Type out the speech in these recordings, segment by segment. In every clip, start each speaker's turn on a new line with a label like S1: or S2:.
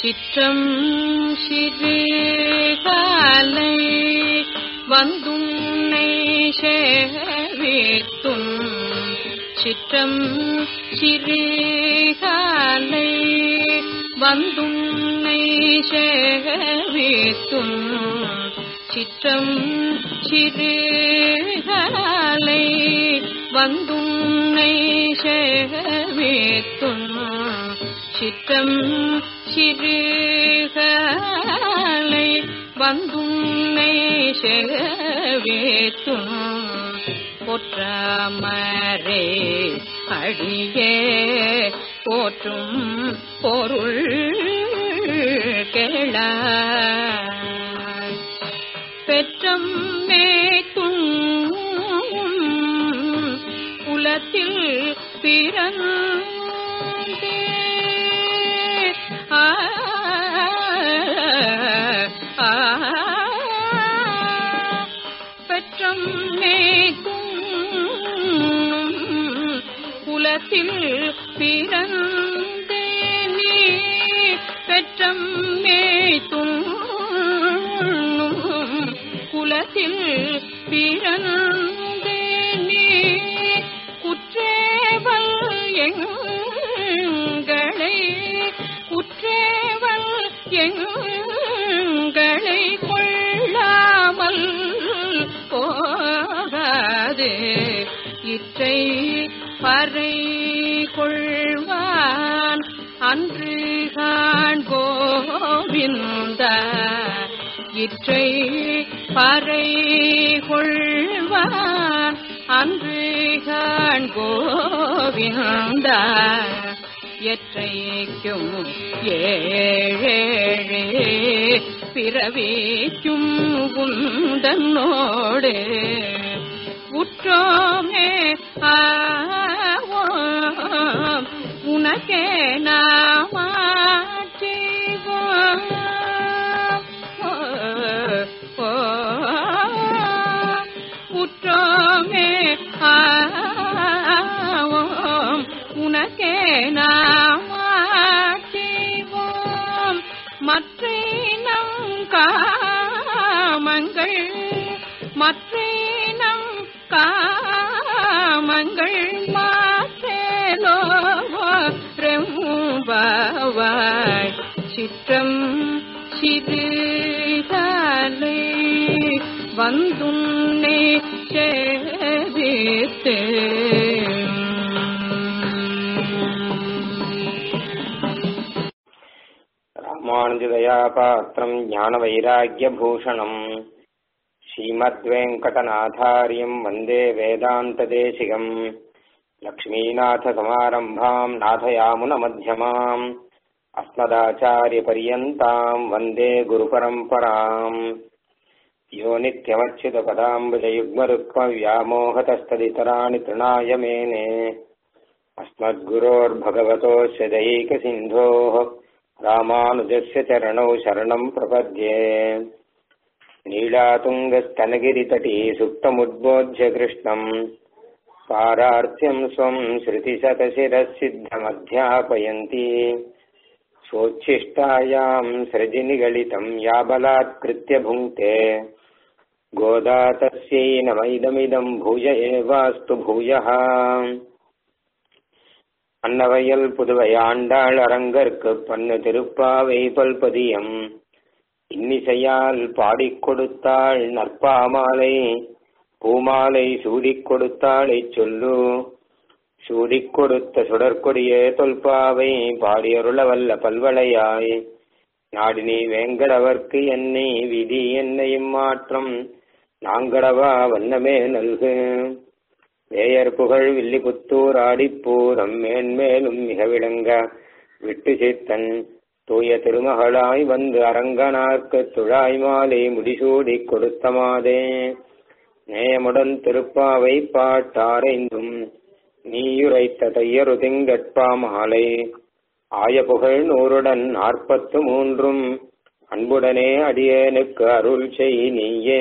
S1: சிற்றம் சிறுகாலை வந்துன்னை சேவித்தும் சிற்றம் சிறுகாலை வந்துன்னை சேவித்தும் சிற்றம் சிறுகாலை வந்துன்னை சேவித்தும் சிற்றம் சிறுகாலை வந்துன்னை சேவித்தும் பொற்றாமரே அடியே போற்றும் பொருள் கேளாய் பெற்றம் மேத்தும் குலத்தில் பிறந்தே ஆ, ஆ, பெற்றம் மேத்தும் குலத்தில் பிறந்தே நீ பெற்றம் மேத்தும் குலத்தில் பிறந்தே நீ குற்றேவல் எங்களை குற்றேவல் எங்களை கொள்ளாமல் போகாது இற்றை பறை கொள்வான் அன்று காண் கோவிந்த இற்றை பறை கொள்வான் அன்று காண் கோவிந்த எற்றைக்கும் ஏழேழே பிறவிக்கும் உந்தன்னோடு உற்றோமே ஆவோம் உனக்கே நாமாற்றிவோம் ஓ, உற்றோமே ஆவோம் உனக்கே நாமாற்றிவோம் மற்ற நம் காமங்கள் மற்ற நம் காமங்கள் மாற்றேலோ ரெம்பாவாய் சிற்றம் சிறுகாலை வந்துன்னே சேவித்து
S2: ராமானுஜதயா பாத்திரம் ஞானவைராக்கியபூஷணம் ஸ்ரீமத்வேங்கடநாதாரியம் வந்தே வேதாந்ததேசிகம் லக்ஷ்மீநாथसमारम्भाम् नाथयामुनमध्यमाम् अस्मदाचार्यपर्यन्ताम् वन्दे गुरुपरम्पराम् यो नित्यमच्युतपदाम्बुजयुग्मरुक्मव्यामोहतस्तदितराणि तृणाय मेने अस्मद्गुरोर्भगवतोऽस्य दैकसिन्धोः रामानुजस्य चरणौ शरणम् प्रपद्ये नीलातुङ्गस्तनगिरितटी सुप्तमुद्बोध्य कृष्णम् पारार्थ्यम् स्वम् श्रुतिशतशिरः सिद्धमध्यापयन्ती सोच्छिष्टायाम् सृजिनिगलितम् या बलात्कृत्य भुङ्क्ते गोदा तस्यै नमैदमिदम् भूय एवास्तु भूयः அன்னவையல் புதுவையாண்டாள் அரங்கற்கு பண்ணு திருப்பாவை பல்பதியம் இன்னிசையால் பாடிக் கொடுத்தாள் நற்பாமாலை பூமாலை சூடிக் கொடுத்தாளை சொல்லு சூடிக் கொடுத்த சுடற்கொடியே தொல்பாவை பாடியருள வல்ல பல்வளையாய் நாடினி வேங்கடவர்க்கு என்னை விதி என்னையும் மாற்றம் நாங்கடவா வண்ணமே நல்கு வேயர் புகழ் வில்லிபுத்தூர் ஆடிப்பூரம் மேன்மேலும் மிக விளங்க விட்டு சித்தன் தூய திருமகளாய் வந்து அரங்கனார்க்கு துழாய் மாலை முடிசூடிக் கொடுத்த மாதே நேயமுடன் திருப்பாவை பாட்டாரைந்தும் நீயுரைத்த தையரு திங்கட்பா மாலை ஆய புகழ் நூறுடன் நாற்பத்து மூன்றும் அன்புடனே அடியேனுக்கு அருள் செய் நீயே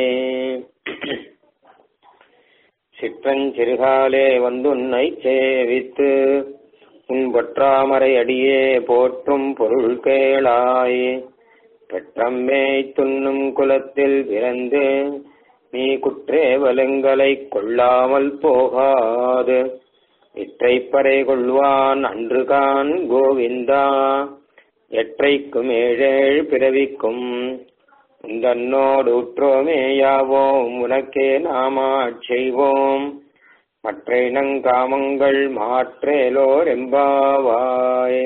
S2: சிற்றஞ்சிறுகாலே வந்துன்னை சேவித்து உன் பற்றாமரை அடியே போற்றும் பொருள் கேளாய் பெற்றம்மே துண்ணும் குலத்தில் பிறந்து நீ குற்றேவலங்களை கொள்ளாமல் போகாது இற்றைப்பறை கொள்வான் அன்றுகான் கோவிந்தா எற்றைக்கும் ஏழேழ் பிறவிக்கும் உந்தன்னோடு உற்றோமேயாவோம் உனக்கே நாமாச் செய்வோம் மற்ற இனங்காமங்கள் மாற்றேலோர் எம்பாவாய்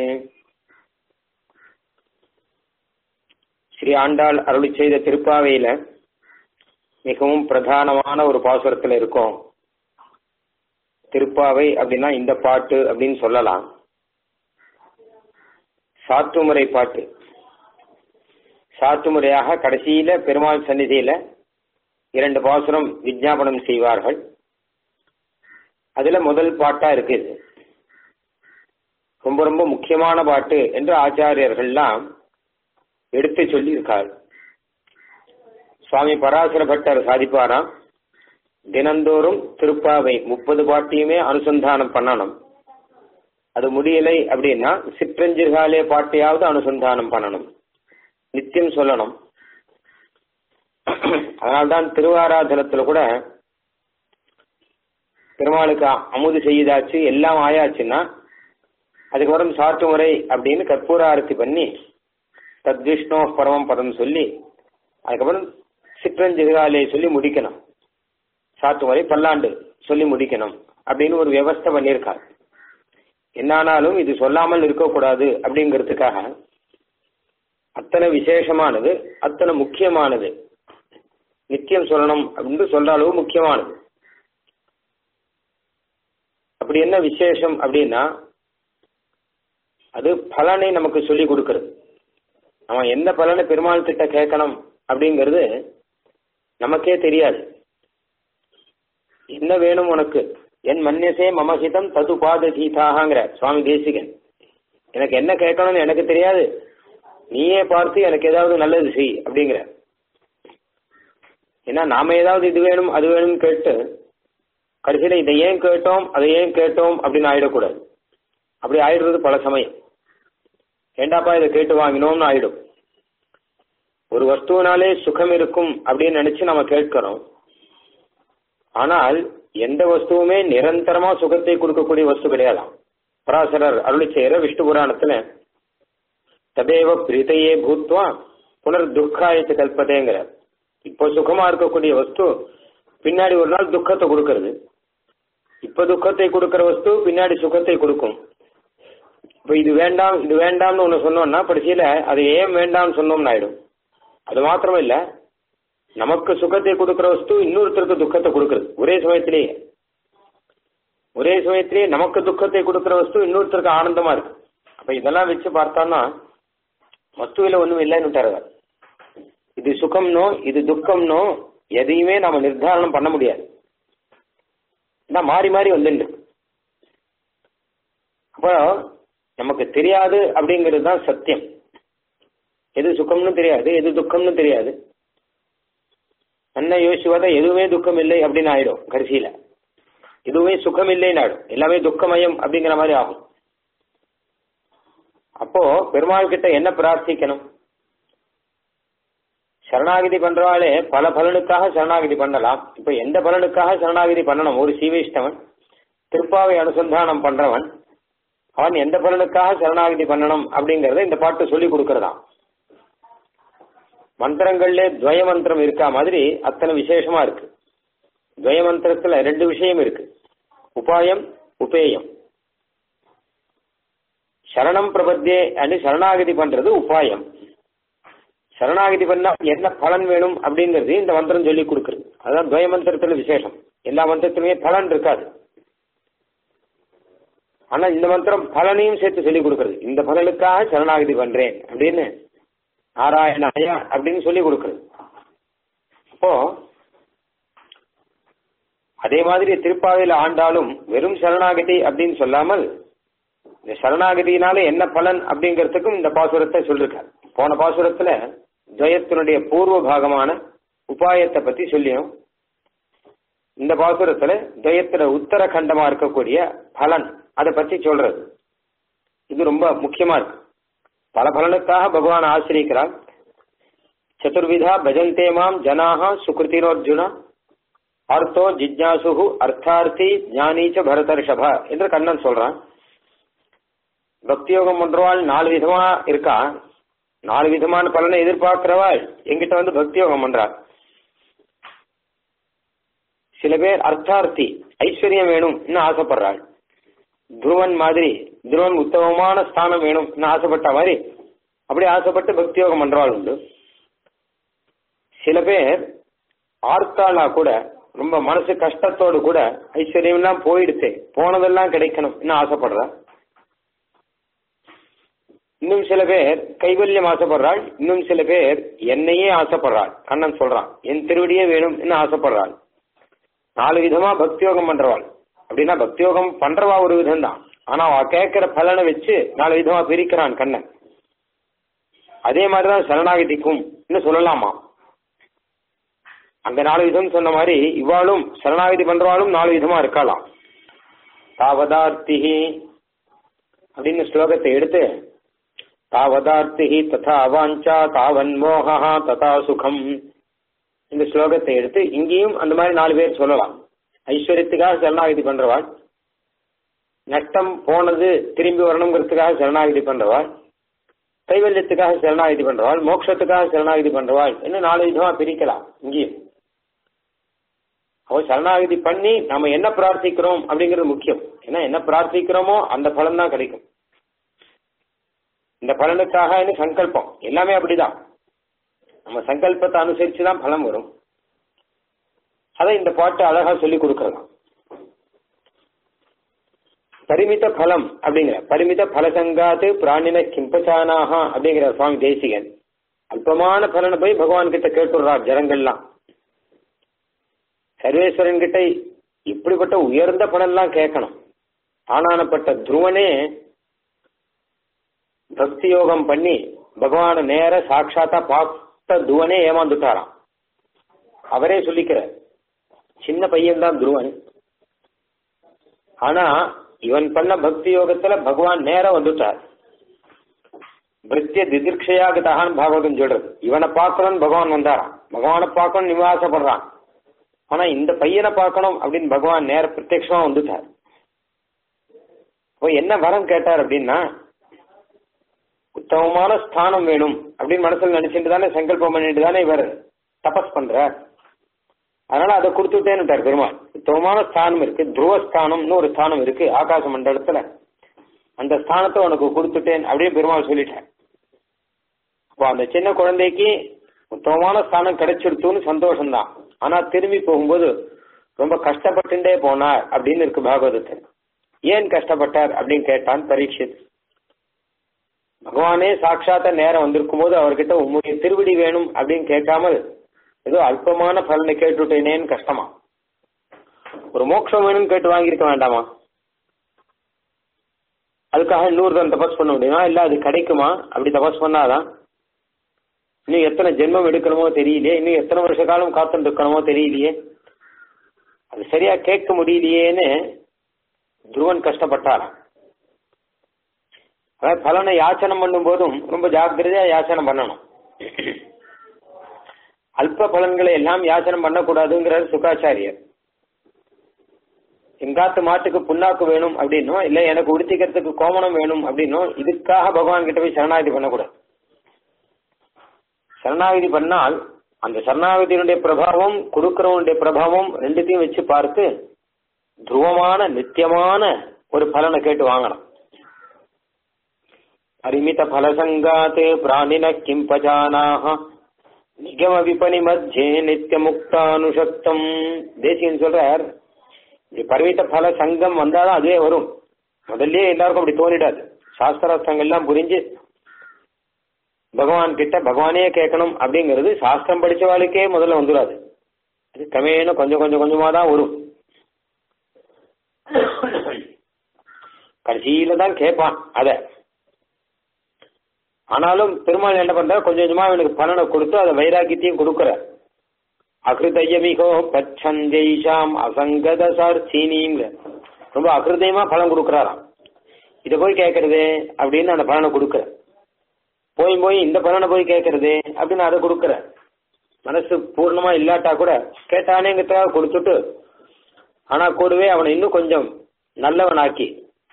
S2: ஸ்ரீ ஆண்டாள் அருளி செய்த திருப்பாவையில மிகவும் பிரதானமான ஒரு பாசுரத்துல இருக்கும் திருப்பாவை அப்படின்னா இந்த பாட்டு அப்படின்னு சொல்லலாம் சாத்துமுறை பாட்டு சாத்துமுறையாக கடைசியில பெருமாள் சந்நிதியில இரண்டு பாசுரம் விஜாபனம் செய்வார்கள் அதுல முதல் பாட்டா இருக்குது ரொம்ப ரொம்ப முக்கியமான பாட்டு என்று ஆச்சாரியர்கள்லாம் எடுத்து சொல்லியிருக்கார் சுவாமி பராசர பட்டர் சாதிப்பாராம் தினந்தோறும் திருப்பாவை முப்பது பாட்டையுமே அனுசந்தானம் பண்ணணும் அது முடியலை அப்படின்னா சிற்றஞ்சிறுகாலே பாட்டையாவது அனுசந்தானம் பண்ணணும் நித்தியம் சொல்லணும் அதனால்தான் திருவாராதனத்துல கூட பெருமாளுக்கு அமுது செய்தாச்சு எல்லாம் ஆயாச்சுன்னா அதுக்கப்புறம் சாத்து முறை அப்படின்னு கற்பூர ஆரத்தி பண்ணி தத்விஷ்ணோ பரமம் பதம் சொல்லி அதுக்கப்புறம் சிற்றஞ்சிறுகாலே சொல்லி முடிக்கணும் சாத்து முறை பல்லாண்டு சொல்லி முடிக்கணும் அப்படின்னு ஒரு வியவஸ்தை பண்ணியிருக்கார் என்னானாலும் இது சொல்லாமல் இருக்கக்கூடாது அப்படிங்கிறதுக்காக அத்தனை விசேஷமானது அத்தனை முக்கியமானது நித்தியம் சொல்லணும் அப்படின்னு சொல்ற அளவு முக்கியமானது அப்படி என்ன விசேஷம் அப்படின்னா அது பலனை நமக்கு சொல்லி கொடுக்கறது நம்ம எந்த பலனை பெருமாள் கிட்ட கேட்கணும் அப்படிங்கிறது நமக்கே தெரியாது என்ன வேணும் உனக்கு என் மன்யசே மமஹிதம் தது பாத கீதாகங்கிற சுவாமி தேசிகன் எனக்கு என்ன கேட்கணும்னு எனக்கு தெரியாது நீயே பார்த்து எனக்கு ஏதாவது நல்லது செய் அப்படிங்கிற ஏன்னா நாம ஏதாவது இது வேணும் அது வேணும்னு கேட்டு கடைசியில் இதை ஏன் கேட்டோம் அதை ஏன் கேட்டோம் அப்படின்னு ஆயிடக்கூடாது அப்படி ஆயிடுறது பல சமயம் ஏண்டாப்பா இதை கேட்டு வாங்கினோம்னு ஆயிடும் ஒரு வஸ்துவினாலே சுகம் இருக்கும் அப்படின்னு நினைச்சு நம்ம கேட்கிறோம் ஆனால் எந்த வஸ்துவுமே நிரந்தரமா சுகத்தை கொடுக்கக்கூடிய வஸ்து கிடையாதாம் பராசரர் அருளி செய்யற விஷ்ணு புராணத்துல ததேவ பிரீத்தையே பூத்வா புனர் துக்காயத்து கல்பதேங்கிறார் இப்போ சுகமா இருக்கக்கூடிய வஸ்து பின்னாடி ஒரு நாள் துக்கத்தை கொடுக்கறது இப்ப துக்கத்தை கொடுக்கிற வஸ்து பின்னாடி சுகத்தை கொடுக்கும் இப்ப இது வேண்டாம் இது வேண்டாம்னு ஒண்ணு சொன்னோம்னா கடைசியில அது ஏன் வேண்டாம்னு சொன்னோம்னு ஆயிடும் அது மாத்திரம் இல்ல நமக்கு சுகத்தை கொடுக்கிற வஸ்து இன்னொருத்தருக்கு துக்கத்தை கொடுக்கறது ஒரே சமயத்திலேயே ஒரே சமயத்திலேயே நமக்கு துக்கத்தை கொடுக்கிற வஸ்து இன்னொருத்தருக்கு ஆனந்தமா இருக்கு அப்ப இதெல்லாம் வச்சு பார்த்தோம்னா வஸ்துவில ஒண்ணும் இல்லைன்னு இது சுகம்னோ இது துக்கம்னோ எதையுமே நம்ம நிர்தாரணம் பண்ண முடியாது மாறி மாறி வந்துட்டு அப்போ நமக்கு தெரியாது அப்படிங்கிறது தான் சத்தியம் எது சுகம்னு தெரியாது எது துக்கம்னு தெரியாது என்ன யோசிச்சுவாத எதுவுமே துக்கம் இல்லை அப்படின்னு ஆயிடும் கடைசியில எதுவுமே சுகம் இல்லைன்னு ஆயிடும் எல்லாமே துக்கமயம் அப்படிங்கிற மாதிரி ஆகும் அப்போ பெருமாள் கிட்ட என்ன பிரார்த்திக்கணும் சரணாகிதி பண்றவாளே பல பலனுக்காக சரணாகிதி பண்ணலாம் இப்ப எந்த பலனுக்காக சரணாகிதி பண்ணணும் ஒரு சீவைஷ்ணவன் திருப்பாவை அனுசந்தானம் பண்றவன் அவன் எந்த பலனுக்காக சரணாகிதி பண்ணணும் அப்படிங்கறத இந்த பாட்டு சொல்லி கொடுக்கறதாம் மந்திரங்கள்ல துவய மந்திரம் இருக்கா மாதிரி அத்தனை விசேஷமா இருக்கு துவய மந்திரத்துல ரெண்டு விஷயம் இருக்கு உபாயம் உபேயம் சரணம் பிரபத்தியே அனு சரணாகதி பண்றது உபாயம் சரணாகதி பண்ணா என்ன பலன் வேணும் அப்படிங்கிறது இந்த மந்திரம் சொல்லி கொடுக்குறது அதான் துவய மந்திரத்துல விசேஷம் எல்லா மந்திரத்திலுமே பலன் இருக்காது ஆனா இந்த மந்திரம் பலனையும் சேர்த்து சொல்லி கொடுக்கறது இந்த பலனுக்காக சரணாகதி பண்றேன் அப்படின்னு நாராயணாயா அப்படின்னு சொல்லி கொடுக்கறது அப்போ அதே மாதிரி திருப்பாவையில் ஆண்டாலும் வெறும் சரணாகதி அப்படின்னு சொல்லாமல் இந்த சரணாகதியினால என்ன பலன் அப்படிங்கிறதுக்கும் இந்த பாசுரத்தை சொல்லிருக்கார் போன பாசுரத்துல துவயத்தினுடைய பூர்வ பாகமான உபாயத்தை பத்தி சொல்லியும் இந்த பாசுரத்துல துவயத்துல உத்தரகண்டமா இருக்கக்கூடிய பலன் அதை பத்தி சொல்றது இது ரொம்ப முக்கியமா இருக்கு பல பலனுக்காக பகவான் ஆசிரியிக்கிறார் சதுர்விதா பஜந்தே மாம் ஜனாக சுகிருத்தினோர்ஜுனா அர்த்தோ ஜிஜ்ஞாசுகு அர்த்தார்த்தி ஞானீச்ச பரதர்ஷப என்று கண்ணன் சொல்றான் பக்தியோகம் பண்றவாள் நாலு விதமா இருக்கா நாலு விதமான பலனை எதிர்பார்க்கிறவாள் எங்கிட்ட வந்து பக்தியோகம் பண்றாள் சில பேர் அர்த்தார்த்தி ஐஸ்வர்யம் வேணும்னு ஆசைப்படுறாள் துருவன் மாதிரி துருவன் உத்தமமான ஸ்தானம் வேணும்னு ஆசைப்பட்ட மாதிரி அப்படி ஆசைப்பட்டு பக்தியோகம் பண்றவாள் உண்டு சில பேர் ஆர்த்தாளா கூட ரொம்ப மனசு கஷ்டத்தோடு கூட ஐஸ்வர்யம்லாம் போயிடுச்சு போனதெல்லாம் கிடைக்கணும்னு ஆசைப்படுறா இன்னும் சில பேர் கைவல்யம் ஆசைப்படுறாள் இன்னும் சில பேர் என்னையே ஆசைப்படுறாள் கண்ணன் சொல்றான் என் திருவடியே வேணும்னு ஆசைப்படுறாள் நாலு விதமா பக்தியோகம் பண்றவாள் அப்படின்னா பக்தியோகம் பண்றவா ஒரு விதம் தான் ஆனா அவ கேட்கிற பலனை வச்சு நாலு விதமா பிரிக்கிறான் கண்ணன் அதே மாதிரிதான் சரணாகதிக்கும் சொல்லலாமா அங்க நாலு விதம் சொன்ன மாதிரி இவாளும் சரணாகதி பண்றவாளும் நாலு விதமா இருக்கலாம் தாவதார்த்திஹி அப்படின்னு ஸ்லோகத்தை எடுத்து தாவதார்த்திஹி ததா அவாஞ்சா தாவன் மோகா ததா சுகம் இந்த ஸ்லோகத்தை எடுத்து இங்கேயும் அந்த மாதிரி நாலு பேர் சொல்லலாம் ஐஸ்வர்யத்துக்காக சரணாகதி பண்றவாள் நஷ்டம் போனது திரும்பி வரணுங்கிறதுக்காக சரணாகதி பண்றவாள் கைவல்யத்துக்காக சரணாகதி பண்றவாள் மோட்சத்துக்காக சரணாகதி பண்றவாள் இன்னும் நாலு விதமா பிரிக்கலாம் இங்கேயும் அவ சரணாகதி பண்ணி நம்ம என்ன பிரார்த்திக்கிறோம் அப்படிங்கிறது முக்கியம் ஏன்னா என்ன பிரார்த்திக்கிறோமோ அந்த பலன் தான் கிடைக்கும் இந்த பலனுக்காக சங்கல்பம் எல்லாமே அப்படிதான் நம்ம சங்கல்பத்தை அனுசரிச்சு தான் பலம் வரும் அதை இந்த பாட்டு அழகா சொல்லி கொடுக்கலாம் பரிமித பலம் அப்படிங்கிற பரிமித பலசங்காத்து பிராணின கிம்பச்சானாக அப்படிங்கிற சுவாமி தேசிகன் அல்பமான பலனை போய் பகவான் கிட்ட கேட்டுடுறார் ஜனங்கள்லாம் சர்வேஸ்வரன் கிட்ட இப்படிப்பட்ட உயர்ந்த பலன்லாம் கேட்கணும் ஆனானப்பட்ட துருவனே பக்தி யோகம் பண்ணி பகவான நேர சாட்சாத்தா பார்த்த துருவனே ஏமாந்துட்டாராம் அவரே சொல்லிக்கிறார் சின்ன பையன் தான் துருவன் ஆனா இவன் பண்ண பக்தி யோகத்துல பகவான் நேரம் வந்துட்டார் பிரித்திய திதிர்ஷையாகத்தான் பாகவதம் சொல்றது இவனை பார்க்கணும்னு பகவான் வந்தாராம் பகவானை பார்க்கணும் நிவாசப்படுறான் ஆனா இந்த பையனை பார்க்கணும் அப்படின்னு பகவான் நேர பிரத்யட்சமா வந்துட்டார் இப்போ என்ன வரம் கேட்டார் அப்படின்னா உத்தமமான ஸ்தானம் வேணும் அப்படின்னு மனசுல நினைச்சிட்டு தானே சங்கல்பம் பண்ணிட்டு தானே இவர் தபஸ் பண்றார் அதனால அதை கொடுத்துட்டேன்னுட்டார் பெருமாள் உத்தமமான ஸ்தானம் இருக்கு துருவஸ்தானம்னு ஒரு ஸ்தானம் இருக்கு ஆகாச மண்டலத்துல அந்த ஸ்தானத்தை உனக்கு கொடுத்துட்டேன் அப்படியே பெருமாள் சொல்லிட்டேன் அப்போ அந்த சின்ன குழந்தைக்கு உத்தமமான ஸ்தானம் கிடைச்சிடுத்துன்னு சந்தோஷம்தான் ஆனா திரும்பி போகும்போது ரொம்ப கஷ்டப்பட்டுட்டே போனார் அப்படின்னு இருக்கு பாகவதத்தில் ஏன் கஷ்டப்பட்டார் அப்படின்னு கேட்டான் பரீட்சித் பகவானே சாட்சாத்த நேரம் வந்திருக்கும் போது அவர்கிட்ட உங்களுடைய திருவிடி வேணும் அப்படின்னு கேட்காமல் ஏதோ அல்பமான பலனை கேட்டுட்டேனேன்னு கஷ்டமா ஒரு மோட்சம் வேணும்னு கேட்டு வாங்கியிருக்க வேண்டாமா அதுக்காக இன்னொரு தான் தபஸ் பண்ண முடியுமா இல்ல அது கிடைக்குமா அப்படி தபஸ் பண்ணாதான் இன்னும் எத்தனை ஜென்மம் எடுக்கணுமோ தெரியலையே இன்னும் எத்தனை வருஷ காலம் காத்துட்டு இருக்கணுமோ தெரியலையே அது சரியா கேட்க முடியலையேன்னு துருவன் கஷ்டப்பட்டாராம் அதாவது பலனை யாச்சனம் பண்ணும் போதும் ரொம்ப ஜாக்கிரதையா யாச்சனம் பண்ணணும் அல்ப பலன்களை எல்லாம் யாச்சனம் பண்ணக்கூடாதுங்கிறார் சுகாச்சாரியர் எங்காத்து மாட்டுக்கு புண்ணாக்கு வேணும் அப்படின்னும் இல்ல எனக்கு உடுத்திக்கிறதுக்கு கோமணம் வேணும் அப்படின்னும் இதுக்காக பகவான் கிட்ட போய் சரணாகதி பண்ணக்கூடாது சரணாகதி பண்ணால் அந்த சரணாகதியினுடைய பிரபாவம் கொடுக்கிறவனுடைய பிரபாவம் ரெண்டுத்தையும் வச்சு பார்த்து துருவமான நித்தியமான ஒரு பலனை கேட்டு வாங்கணும் பரிமித பலசங்காத் பிராணின கிம் பஜானாக நிகம விபணி மத்தியே நித்திய முக்தானுசக்தம் தேசியன் சொல்றார் இப்படி பரிமித பல சங்கம் வந்தாதான் அதுவே வரும் முதல்ல எல்லாருக்கும் அப்படி தோணிடாது சாஸ்திரார்த்தங்கள்லாம் புரிஞ்சு பகவான் கிட்ட பகவானே கேட்கணும் அப்படிங்கிறது சாஸ்திரம் படிச்சவாளுக்கே முதல்ல வந்துடாது அது கமையன்னு கொஞ்சம் கொஞ்சம் கொஞ்சமா தான் வரும் கடைசியில தான் கேட்பான் அத ஆனாலும் பெருமாள் என்ன பண்ற கொஞ்சம் கொஞ்சமா அவனுக்கு பலனை கொடுத்து அதை வைராக்கியத்தையும் கொடுக்குற அகிருதயமிகோ பச்சந்தேஷாம் அசங்கத சார்த்தீனிங்க ரொம்ப அகிருதயமா பலன் கொடுக்குறாராம் இதை போய் கேட்கறது அப்படின்னு அந்த பலனை கொடுக்குற போய் போய் இந்த பலனை போய் கேட்கறது அப்படின்னு அதை கொடுக்குற மனசு பூர்ணமா இல்லாட்டா கூட கேட்டானேங்கிறதுக்காக கொடுத்துட்டு ஆனா கூடவே அவனை இன்னும் கொஞ்சம் நல்லவனாக்கி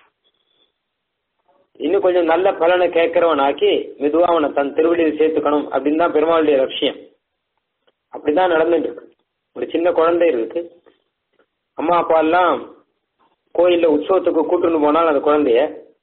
S2: இன்னும் கொஞ்சம் நல்ல பலனை கேட்கிறவனாக்கி மெதுவா அவனை தன் திருவடியில் சேர்த்துக்கணும் அப்படின்னு தான் பெருமாளுடைய லட்சியம் அப்படிதான் நடந்துட்டு இருக்கு ஒரு சின்ன குழந்தை இருக்கு அம்மா அப்பா எல்லாம் கோயில்ல உற்சவத்துக்கு கூட்டுன்னு போனால் அந்த குழந்தைய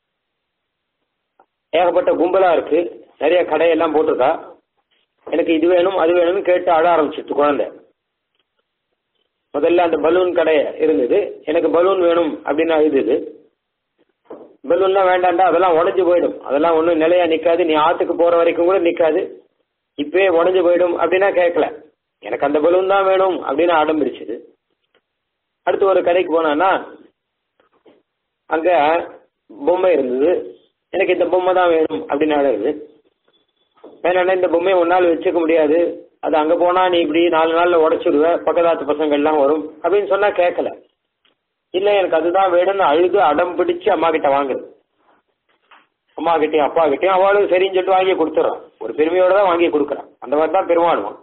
S2: ஏகப்பட்ட கும்பலா இருக்கு நிறைய கடையெல்லாம் போட்டிருக்கா எனக்கு இது வேணும் அது வேணும்னு கேட்டு அழ ஆரம்பிச்சிட்டு குழந்தை முதல்ல அந்த பலூன் கடை இருந்தது எனக்கு பலூன் வேணும் அப்படின்னு அழுதுது பலூன்லாம் வேண்டாண்டா அதெல்லாம் உடஞ்சு போயிடும் அதெல்லாம் ஒன்றும் நிலையா நிற்காது நீ ஆற்றுக்கு போற வரைக்கும் கூட நிற்காது இப்பவே உடஞ்சு போயிடும் அப்படின்னா கேட்கல எனக்கு அந்த பலூன் தான் வேணும் அப்படின்னு அடம் பிடிச்சது அடுத்து ஒரு கடைக்கு போனான்னா அங்க பொம்மை இருந்தது எனக்கு இந்த பொம்மை தான் வேணும் அப்படின்னு அழுது வேணா இந்த பொம்மையை ஒரு நாள் வச்சுக்க முடியாது அது அங்க போனா நீ இப்படி நாலு நாள்ல உடைச்சிடுவ பக்கத்தாத்து பசங்க எல்லாம் வரும் அப்படின்னு சொன்னா கேட்கல இல்ல எனக்கு அதுதான் வேணும்னு அழுது அடம் பிடிச்சு அம்மா கிட்ட வாங்குது அம்மா கிட்டயும் அப்பா கிட்டயும் அவளும் சரின்னு சொல்லிட்டு வாங்கி கொடுத்துட்றான் ஒரு பெருமையோட தான் வாங்கி கொடுக்குறான் அந்த மாதிரி தான் பெருமாளும்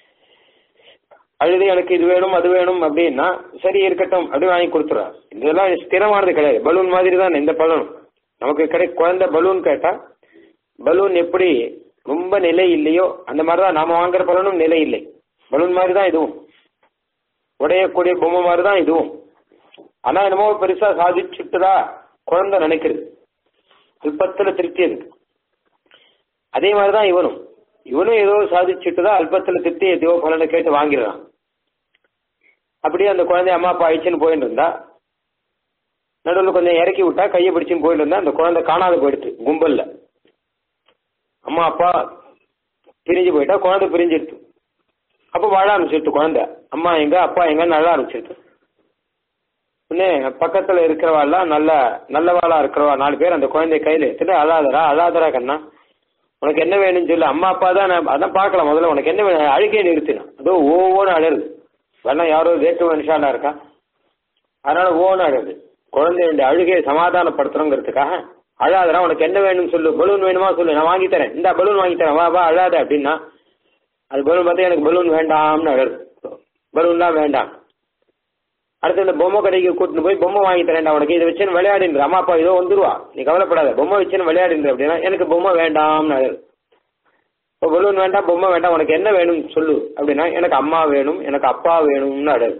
S2: அழுது எனக்கு இது வேணும் அது வேணும் அப்படின்னா சரி இருக்கட்டும் அப்படி வாங்கி கொடுத்துறான் இதெல்லாம் ஸ்திரமானது கிடையாது பலூன் மாதிரி தான் இந்த பலனும் நமக்கு கிடை குழந்தை பலூன் கேட்டா பலூன் எப்படி ரொம்ப நிலை இல்லையோ அந்த மாதிரி தான் நாம வாங்குற பலனும் நிலை இல்லை பலூன் மாதிரி தான் இதுவும் உடையக்கூடிய பொம்மை மாதிரி தான் இதுவும் ஆனா என்னமோ பெருசா சாதிச்சுட்டுதா குழந்தை நினைக்கிறது அல்பத்துல திருப்தி இருக்கு அதே மாதிரிதான் இவனும் இவனும் ஏதோ சாதிச்சுட்டுதான் அல்பத்துல திருப்தி ஏதோ பலனை கேட்டு வாங்கிடுறான் அப்படியே அந்த குழந்தை அம்மா அப்பா அழிச்சுன்னு போயிட்டு இருந்தா நடுவில் கொஞ்சம் இறக்கி விட்டா கையை பிடிச்சுன்னு போயிட்டு இருந்தா அந்த குழந்தை காணாத போயிடுச்சு கும்பல்ல அம்மா அப்பா பிரிஞ்சு போயிட்டா குழந்தை பிரிஞ்சிருச்சு அப்போ வாழ ஆரம்பிச்சிருச்சு குழந்தை அம்மா எங்க அப்பா எங்கன்னு அழ ஆரம்பிச்சிருச்சு உடனே பக்கத்துல இருக்கிறவாள்லாம் நல்ல நல்லவாளா இருக்கிறவா நாலு பேர் அந்த குழந்தைய கையில எடுத்துட்டு அழாதரா அழாதரா கண்ணா உனக்கு என்ன வேணும்னு சொல்லு அம்மா அப்பா தான் நான் அதான் பார்க்கலாம் முதல்ல உனக்கு என்ன வேணும் அழுகே நிறுத்தினான் அதோ ஓன்னு அழருது வேணா யாரோ வேட்டு மனுஷானா இருக்கா அதனால ஓன்னு அழகுது குழந்தையுடைய அழுகையை சமாதானப்படுத்தணுங்கிறதுக்காக அழாதரா உனக்கு என்ன வேணும்னு சொல்லு பலூன் வேணுமா சொல்லு நான் வாங்கி தரேன் இந்த பலூன் வாங்கி தரேன் வா வா அழாத அப்படின்னா அது பலூன் பார்த்தா எனக்கு பலூன் வேண்டாம்னு அழகுது பலூன்லாம் வேண்டாம் அடுத்து இந்த பொம்மை கடைக்கு கூட்டிட்டு போய் பொம்மை வாங்கி தரேன்டா உனக்கு இதை வச்சுன்னு விளையாடின்ற அம்மா அப்பா இதோ வந்துருவா நீ கவலைப்படாத பொம்மை வச்சுன்னு விளையாடின்ற அப்படின்னா எனக்கு பொம்மை வேண்டாம்னு அழகு இப்போ பலூன் வேண்டாம் பொம்மை வேண்டாம் உனக்கு என்ன வேணும்னு சொல்லு அப்படின்னா எனக்கு அம்மா வேணும் எனக்கு அப்பா வேணும்னு அழகு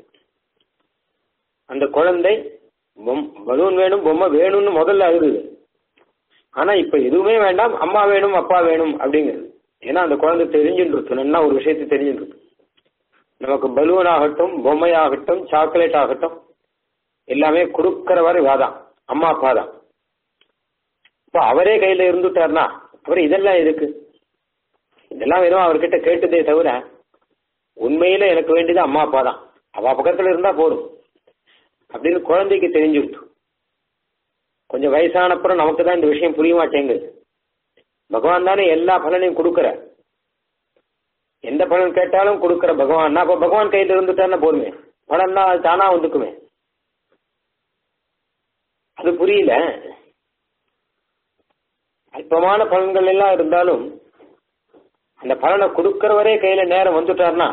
S2: அந்த குழந்தை பொம் பலூன் வேணும் பொம்மை வேணும்னு முதல்ல அழுகுது ஆனா இப்ப எதுவுமே வேண்டாம் அம்மா வேணும் அப்பா வேணும் அப்படிங்கிறது ஏன்னா அந்த குழந்தை தெரிஞ்சுட்டு இருக்கு நல்லா ஒரு விஷயத்தை தெரிஞ்சுட்டு இருக்கு நமக்கு பலூன் ஆகட்டும் பொம்மையாகட்டும் சாக்லேட் ஆகட்டும் எல்லாமே கொடுக்கிறவர் வாதான் அம்மா அப்பா தான் இப்போ அவரே கையில இருந்துட்டார்னா அப்புறம் இதெல்லாம் எதுக்கு இதெல்லாம் வெறும் அவர்கிட்ட கேட்டதே தவிர உண்மையில எனக்கு வேண்டியது அம்மா அப்பா தான் அவ பக்கத்துல இருந்தா போதும் அப்படின்னு குழந்தைக்கு தெரிஞ்சுடுத்து கொஞ்சம் வயசானப்புறம் நமக்கு தான் இந்த விஷயம் புரிய மாட்டேங்குது பகவான் தானே எல்லா பலனையும் கொடுக்குற எந்த பலன் கேட்டாலும் கொடுக்கிற பகவான் அப்ப பகவான் கையில இருந்துட்டான்னா போதுமே பலன் தான் அது தானா வந்துக்குமே அது புரியல அல்பமான பலன்கள் எல்லாம் இருந்தாலும் அந்த பலனை கொடுக்கிறவரே கையில நேரம் வந்துட்டார்னா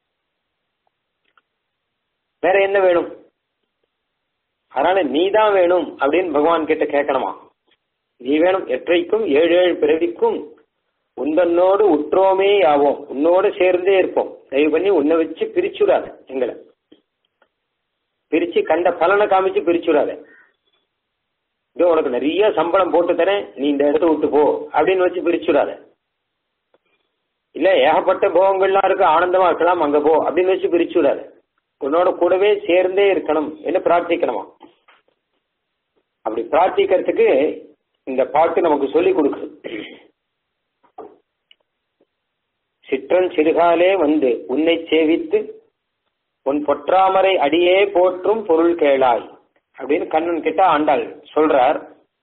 S2: வேற என்ன வேணும் அதனால நீ தான் வேணும் அப்படின்னு பகவான் கிட்ட கேட்கணுமா நீ வேணும் எற்றைக்கும் ஏழு ஏழு பிறவிக்கும் உந்தன்னோடு உற்றோமே ஆவோம் உன்னோடு சேர்ந்தே இருப்போம் தயவு பண்ணி உன்னை வச்சு பிரிச்சுடாத எங்களை பிரிச்சு கண்ட பலனை காமிச்சு பிரிச்சுடாத இதோ உனக்கு நிறைய சம்பளம் போட்டு தரேன் நீ இந்த இடத்த விட்டு போ அப்படின்னு வச்சு பிரிச்சுடாத இல்ல ஏகப்பட்ட போகங்கள்லாம் இருக்கு ஆனந்தமா இருக்கலாம் அங்க போ அப்படின்னு வச்சு பிரிச்சுடாத உன்னோட கூடவே சேர்ந்தே இருக்கணும் என்ன பிரார்த்திக்கணுமா அப்படி பிரார்த்திக்கிறதுக்கு இந்த பாட்டு நமக்கு சொல்லி கொடுக்குது சிற்றன் சிறுகாலே வந்து உன்னை சேவித்து உன் பொற்றாமரை அடியே போற்றும் பொருள் கேளாய் அப்படின்னு கண்ணன் கிட்ட ஆண்டாள் சொல்றார்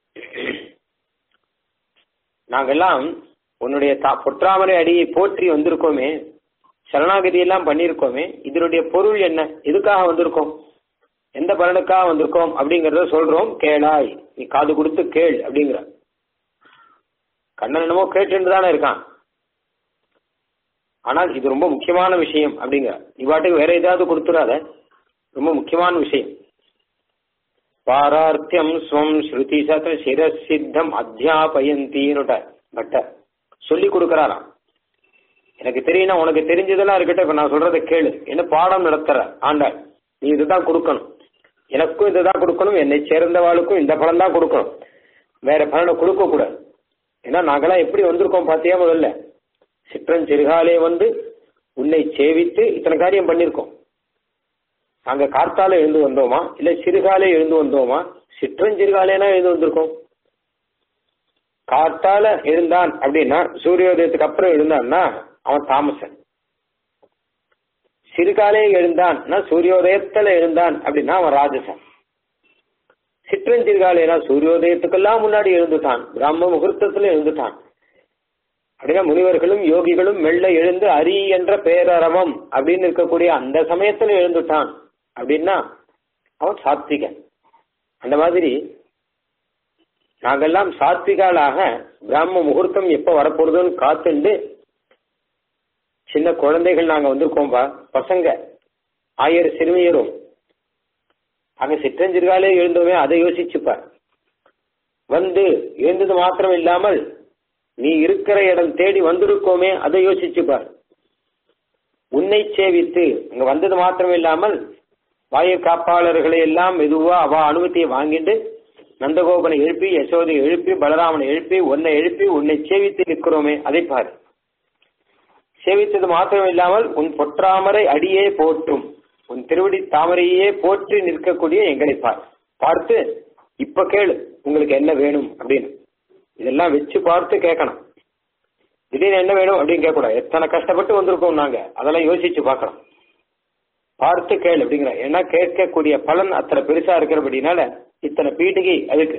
S2: நாங்கெல்லாம் உன்னுடைய தா பொற்றாமரை அடியை போற்றி வந்திருக்கோமே சரணாகதி எல்லாம் பண்ணியிருக்கோமே இதனுடைய பொருள் என்ன எதுக்காக வந்திருக்கோம் எந்த பலனுக்காக வந்திருக்கோம் அப்படிங்கறத சொல்றோம் கேளாய் நீ காது கொடுத்து கேள் அப்படிங்கிற கண்ணன் என்னமோ கேட்டு தானே இருக்கான் ஆனால் இது ரொம்ப முக்கியமான விஷயம் அப்படிங்கிற நீ பாட்டுக்கு வேற ஏதாவது கொடுத்துடாத ரொம்ப முக்கியமான விஷயம் பாரார்த்தியம் ஸ்வம் ஸ்ருதி சத சிரசித்தம் அத்தியாபயந்தின்னுட்ட பட்ட சொல்லி கொடுக்கறாராம் எனக்கு தெரியும் உனக்கு தெரிஞ்சதெல்லாம் இருக்கட்டும் இப்ப நான் சொல்றதை கேளு என்ன பாடம் நடத்துற ஆண்டாள் நீ இதுதான் கொடுக்கணும் எனக்கும் இதுதான் கொடுக்கணும் என்னை சேர்ந்தவாளுக்கும் இந்த பலன் தான் கொடுக்கணும் வேற பலனை கொடுக்க கூடாது ஏன்னா நாங்கெல்லாம் எப்படி வந்திருக்கோம் பாத்தியா முதல்ல சிற்றன் சிறுகாலே வந்து உன்னை சேவித்து இத்தனை காரியம் பண்ணிருக்கோம் நாங்க கார்த்தால எழுந்து வந்தோமா இல்ல சிறுகாலே எழுந்து வந்தோமா சிற்றன் சிறுகாலேனா எழுந்து வந்திருக்கோம் கார்த்தால எழுந்தான் அப்படின்னா சூரியோதயத்துக்கு அப்புறம் எழுந்தான்னா அவன் தாமசன் சிறுகாலே எழுந்தான்னா சூரியோதயத்துல எழுந்தான் அப்படின்னா அவன் ராஜசன் சிற்றஞ்சிறுகாலேனா சூரியோதயத்துக்கெல்லாம் முன்னாடி எழுந்துட்டான் பிராம முகூர்த்தத்துல எழுந்துட்டான் அப்படின்னா முனிவர்களும் யோகிகளும் மெல்ல எழுந்து அரி என்ற பேரரவம் அப்படின்னு இருக்கக்கூடிய அந்த சமயத்துல எழுந்துட்டான் அப்படின்னா அவன் சாத்விகன் அந்த மாதிரி நாங்கெல்லாம் சாத்விகாலாக பிராம முகூர்த்தம் எப்ப வரப்போறதுன்னு காத்துண்டு சின்ன குழந்தைகள் நாங்க வந்திருக்கோம்பா பசங்க ஆயிரம் சிறுமியரும் அங்க சிற்றஞ்சிறுகாலே எழுந்தோமே அதை யோசிச்சுப்பார் வந்து எழுந்தது மாத்திரம் இல்லாமல் நீ இருக்கிற இடம் தேடி வந்திருக்கோமே அதை யோசிச்சுப்பார் உன்னை சேவித்து இங்க வந்தது மாத்திரம் இல்லாமல் வாயு காப்பாளர்களை எல்லாம் மெதுவா அவ அனுமதியை வாங்கிட்டு நந்தகோபனை எழுப்பி யசோதை எழுப்பி பலராமனை எழுப்பி உன்னை எழுப்பி உன்னை சேவித்து நிற்கிறோமே அதை பாரு சேவித்தது மாத்திரம் இல்லாமல் உன் பொற்றாமரை அடியே போற்றும் உன் திருவடி தாமரையே போற்றி நிற்கக்கூடிய எங்களை பார் பார்த்து இப்ப கேளு உங்களுக்கு என்ன வேணும் அப்படின்னு இதெல்லாம் வச்சு பார்த்து கேட்கணும் திடீர்னு என்ன வேணும் அப்படின்னு கேட்கக்கூடாது எத்தனை கஷ்டப்பட்டு வந்திருக்கோம் நாங்க அதெல்லாம் யோசிச்சு பார்க்கணும் பார்த்து கேளு அப்படிங்கிற ஏன்னா கேட்கக்கூடிய பலன் அத்தனை பெருசா இருக்கிறபடினால இத்தனை பீட்டிகை அதுக்கு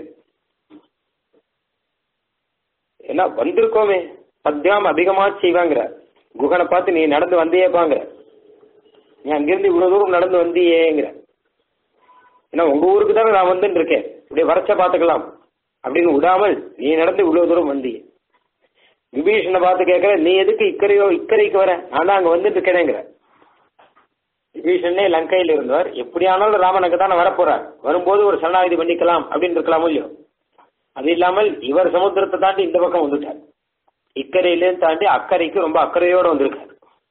S2: ஏன்னா வந்திருக்கோமே பத்தியாம் அதிகமா செய்வாங்கிற குகனை பார்த்து நீ நடந்து வந்தியேப்பாங்கிற நீ அங்கிருந்து இவ்வளவு தூரம் நடந்து வந்தியேங்கிற ஏன்னா உங்க ஊருக்கு தானே நான் வந்துட்டு இருக்கேன் இப்படி வரைச்ச பாத்துக்கலாம் அப்படின்னு விடாமல் நீ நடந்து இவ்வளவு தூரம் வந்தியே விபீஷனை பார்த்து கேட்கிற நீ எதுக்கு இக்கரையோ இக்கரைக்கு வர நான் தான் அங்க வந்துட்டு இருக்கேனேங்கிற விபீஷனே லங்கையில் இருந்தவர் எப்படியானாலும் ராமனுக்கு தானே வரப்போறார் வரும்போது ஒரு சரணாகதி பண்ணிக்கலாம் அப்படின்னு இருக்கலாமோ இல்லையோ அது இல்லாமல் இவர் சமுத்திரத்தை தாண்டி இந்த பக்கம் வந்துட்டார் இக்கரையிலேருந்து தாண்டி அக்கறைக்கு ரொம்ப அக்கறையோட வந்திருக்கார்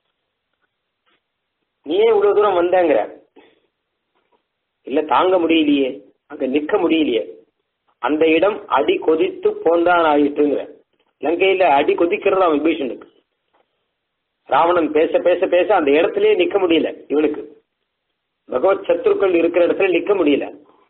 S2: நீயே இவ்வளவு தூரம் வந்தேங்கிற இல்ல தாங்க முடியலையே அங்க நிக்க முடியலையே அந்த இடம் அடி கொதித்து போந்தான் ஆயிட்டுங்கிற லங்கையில அடி கொதிக்கிறதா விபீஷனுக்கு ராவணன் பேச பேச பேச அந்த இடத்திலேயே நிக்க முடியல இவனுக்கு பகவத் சத்துருக்கள் இருக்கிற இடத்துல நிக்க முடியல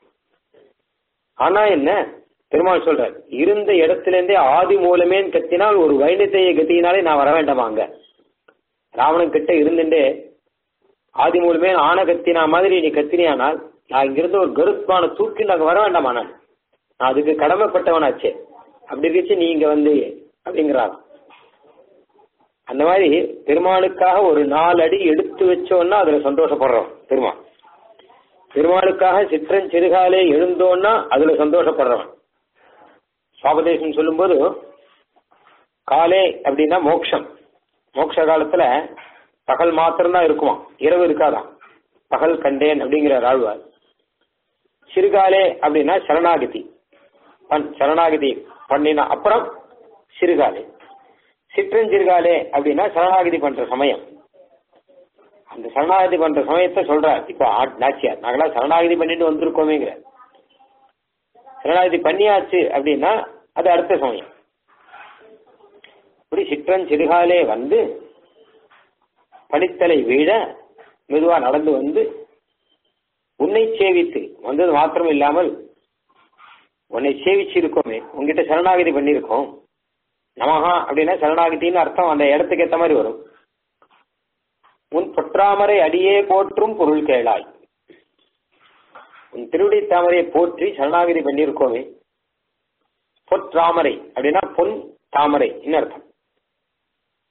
S2: ஆனா என்ன பெருமாள் சொல்றார் இருந்த இடத்துல இருந்தே ஆதி மூலமேன்னு கத்தினால் ஒரு வைணத்தைய கத்தினாலே நான் வர வேண்டாமா அங்க ராவணன் கிட்ட இருந்துட்டே ஆதி மூலமே ஆன கத்தினா மாதிரி நீ கத்தினியானால் நான் இங்கிருந்து ஒரு கருத்மான தூக்கி நாங்க வர வேண்டாமா நான் நான் அதுக்கு கடமைப்பட்டவனாச்சே அப்படி இருந்துச்சு நீ இங்க வந்து அப்படிங்கிறான் அந்த மாதிரி பெருமாளுக்காக ஒரு நாலு அடி எடுத்து வச்சோன்னா அதுல சந்தோஷப்படுறோம் பெருமாள் பெருமாளுக்காக சிற்றன் சிறுகாலே எழுந்தோன்னா அதுல சந்தோஷப்படுறவன் சுவாபதேசம் சொல்லும்போது காலே அப்படின்னா மோக்ஷம் மோட்ச காலத்துல பகல் மாத்திரம்தான் இருக்குமா இரவு இருக்காதான் பகல் கண்டேன் அப்படிங்கிற ஆழ்வார் சிறுகாலே அப்படின்னா சரணாகதி பண் சரணாகதி பண்ணின அப்புறம் சிறுகாலே சிற்றஞ்சிறுகாலே அப்படின்னா சரணாகதி பண்ற சமயம் அந்த சரணாகதி பண்ற சமயத்தை சொல்றார் இப்போ நாச்சியார் நாங்களாம் சரணாகதி பண்ணிட்டு வந்திருக்கோமேங்கிற சரணாகதி பண்ணியாச்சு அப்படின்னா அது அடுத்த சமயம் இப்படி சிற்றன் சிறுகாலே வந்து பனித்தலை வீழ மெதுவா நடந்து வந்து உன்னை சேவித்து வந்தது மாத்திரம் இல்லாமல் உன்னை சேவிச்சு இருக்கோமே உங்ககிட்ட சரணாகதி பண்ணியிருக்கோம் நமஹா அப்படின்னா சரணாகதின்னு அர்த்தம் அந்த இடத்துக்கு ஏத்த மாதிரி வரும் உன் பொற்றாமரை அடியே போற்றும் பொருள் கேளாய் உன் திருவடி தாமரையை போற்றி சரணாகதி பண்ணியிருக்கோமே பொற்றாமரை அப்படின்னா பொன் தாமரை அர்த்தம்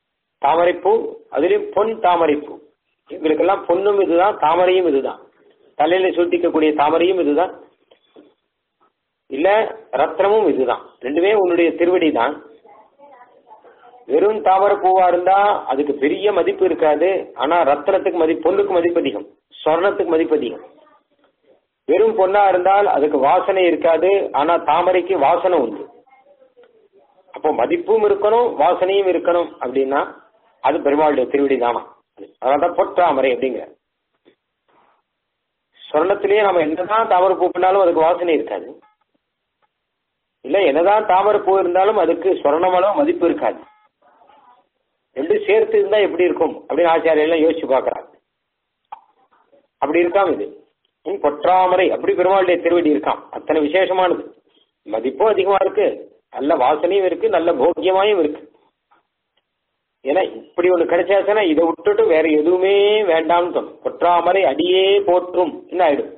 S2: தாமரைப்பூ அதுலயும் பொன் தாமரைப்பூ எங்களுக்கெல்லாம் பொண்ணும் இதுதான் தாமரையும் இதுதான் தலையில சூட்டிக்கக்கூடிய தாமரையும் இதுதான் இல்ல ரத்னமும் இதுதான் ரெண்டுமே உன்னுடைய திருவடி தான் வெறும் தாமரை பூவா இருந்தா அதுக்கு பெரிய மதிப்பு இருக்காது ஆனா ரத்னத்துக்கு மதிப்பு பொண்ணுக்கு மதிப்பு அதிகம் சொர்ணத்துக்கு மதிப்பு அதிகம் வெறும் பொண்ணா இருந்தால் அதுக்கு வாசனை இருக்காது ஆனா தாமரைக்கு வாசனை உண்டு அப்போ மதிப்பும் இருக்கணும் வாசனையும் இருக்கணும் அப்படின்னா அது பெருமாளுடைய திருவடி தானா அதனால்தான் பொற்றாமரை அப்படிங்கிற சொர்ணத்திலேயே நம்ம என்னதான் தாமரை பூ பண்ணாலும் அதுக்கு வாசனை இருக்காது இல்ல என்னதான் தாமரை பூ இருந்தாலும் அதுக்கு சொர்ணமளவு மதிப்பு இருக்காது ரெண்டும் சேர்த்து இருந்தா எப்படி இருக்கும் அப்படின்னு ஆச்சாரியெல்லாம் யோசிச்சு பார்க்கறாங்க அப்படி இருக்காம் இது ம், பொற்றாமரை அப்படி பெருமாளுடைய திருவடி இருக்காம் அத்தனை விசேஷமானது மதிப்பும் அதிகமா இருக்கு நல்ல வாசனையும் இருக்கு நல்ல போக்கியமாயும் இருக்கு ஏன்னா இப்படி ஒண்ணு கிடைச்சாச்சுன்னா இதை விட்டுட்டு வேற எதுவுமே வேண்டாம்னு தோணும் பொற்றாமரை அடியே போற்றும் என்ன ஆயிடும்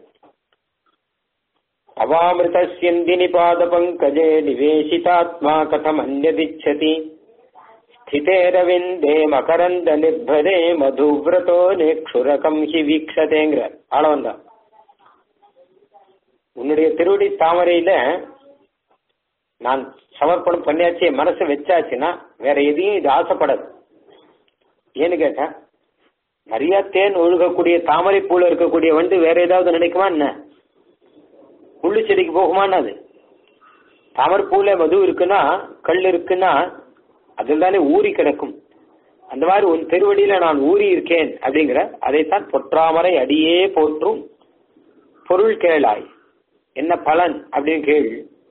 S2: அவாமிருதஸ்யந்தினி பாத பங்கஜே நிவேசிதாத்மா கதம் அந்யதிச்சதி ஸ்திதேரவிந்தே மகரந்த நிர்பரே மதுவிரதோ நேக்ஷுரகம் ஹி வீக்ஷதேங்கிற ஆளவந்தான் உன்னுடைய திருவடி தாமரையில நான் சமர்ப்பணம் பண்ணியாச்சு என் மனசை வச்சாச்சுன்னா வேற எதையும் இது ஆசைப்படாது ஏன்னு கேட்டா நிறைய தேன் ஒழுகக்கூடிய தாமரை பூல இருக்கக்கூடிய வண்டு வேற ஏதாவது நினைக்குமா என்ன முள்ளு செடிக்கு போகுமான்னு அது தாமரை பூல மது இருக்குன்னா கல் இருக்குன்னா அதில் தானே ஊறி கிடக்கும் அந்த மாதிரி உன் திருவடியில நான் ஊறி இருக்கேன் அப்படிங்கிற அதைத்தான் பொற்றாமரை அடியே போற்றும் பொருள் கேளாய் என்ன பலன் அப்படின்னு கேள்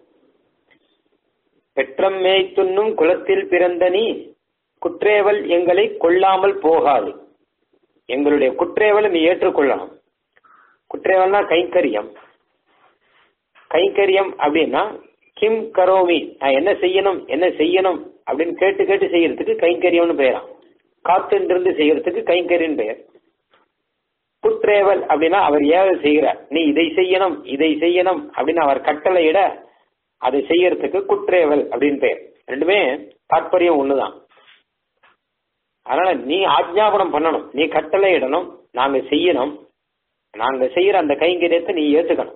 S2: பெற்றம் மேய்த்துண்ணும் குலத்தில் பிறந்த நீ குற்றேவல் எங்களை கொள்ளாமல் போகாது எங்களுடைய குற்றேவலை நீ ஏற்றுக்கொள்ளணும் குற்றேவல்னா கைங்கரியம் கைங்கரியம் அப்படின்னா கிம் கரோமி நான் என்ன செய்யணும் என்ன செய்யணும் அப்படின்னு கேட்டு கேட்டு செய்யறதுக்கு கைங்கரியம்னு பெயராம் காத்துன்றிருந்து செய்யறதுக்கு கைங்கரியன் பெயர் குற்றேவல் அப்படின்னா அவர் ஏவல் செய்கிறார் நீ இதை செய்யணும் இதை செய்யணும் அப்படின்னு அவர் கட்டளையிட அதை செய்யறதுக்கு குற்றேவல் அப்படின்னு பெயர் ரெண்டுமே தாற்பயம் ஒண்ணுதான் அதனால நீ ஆஜ்ஞாபனம் பண்ணணும் நீ கட்டளை இடணும் நாங்க செய்யணும் நாங்க செய்யற அந்த கைங்கரியத்தை நீ ஏத்துக்கணும்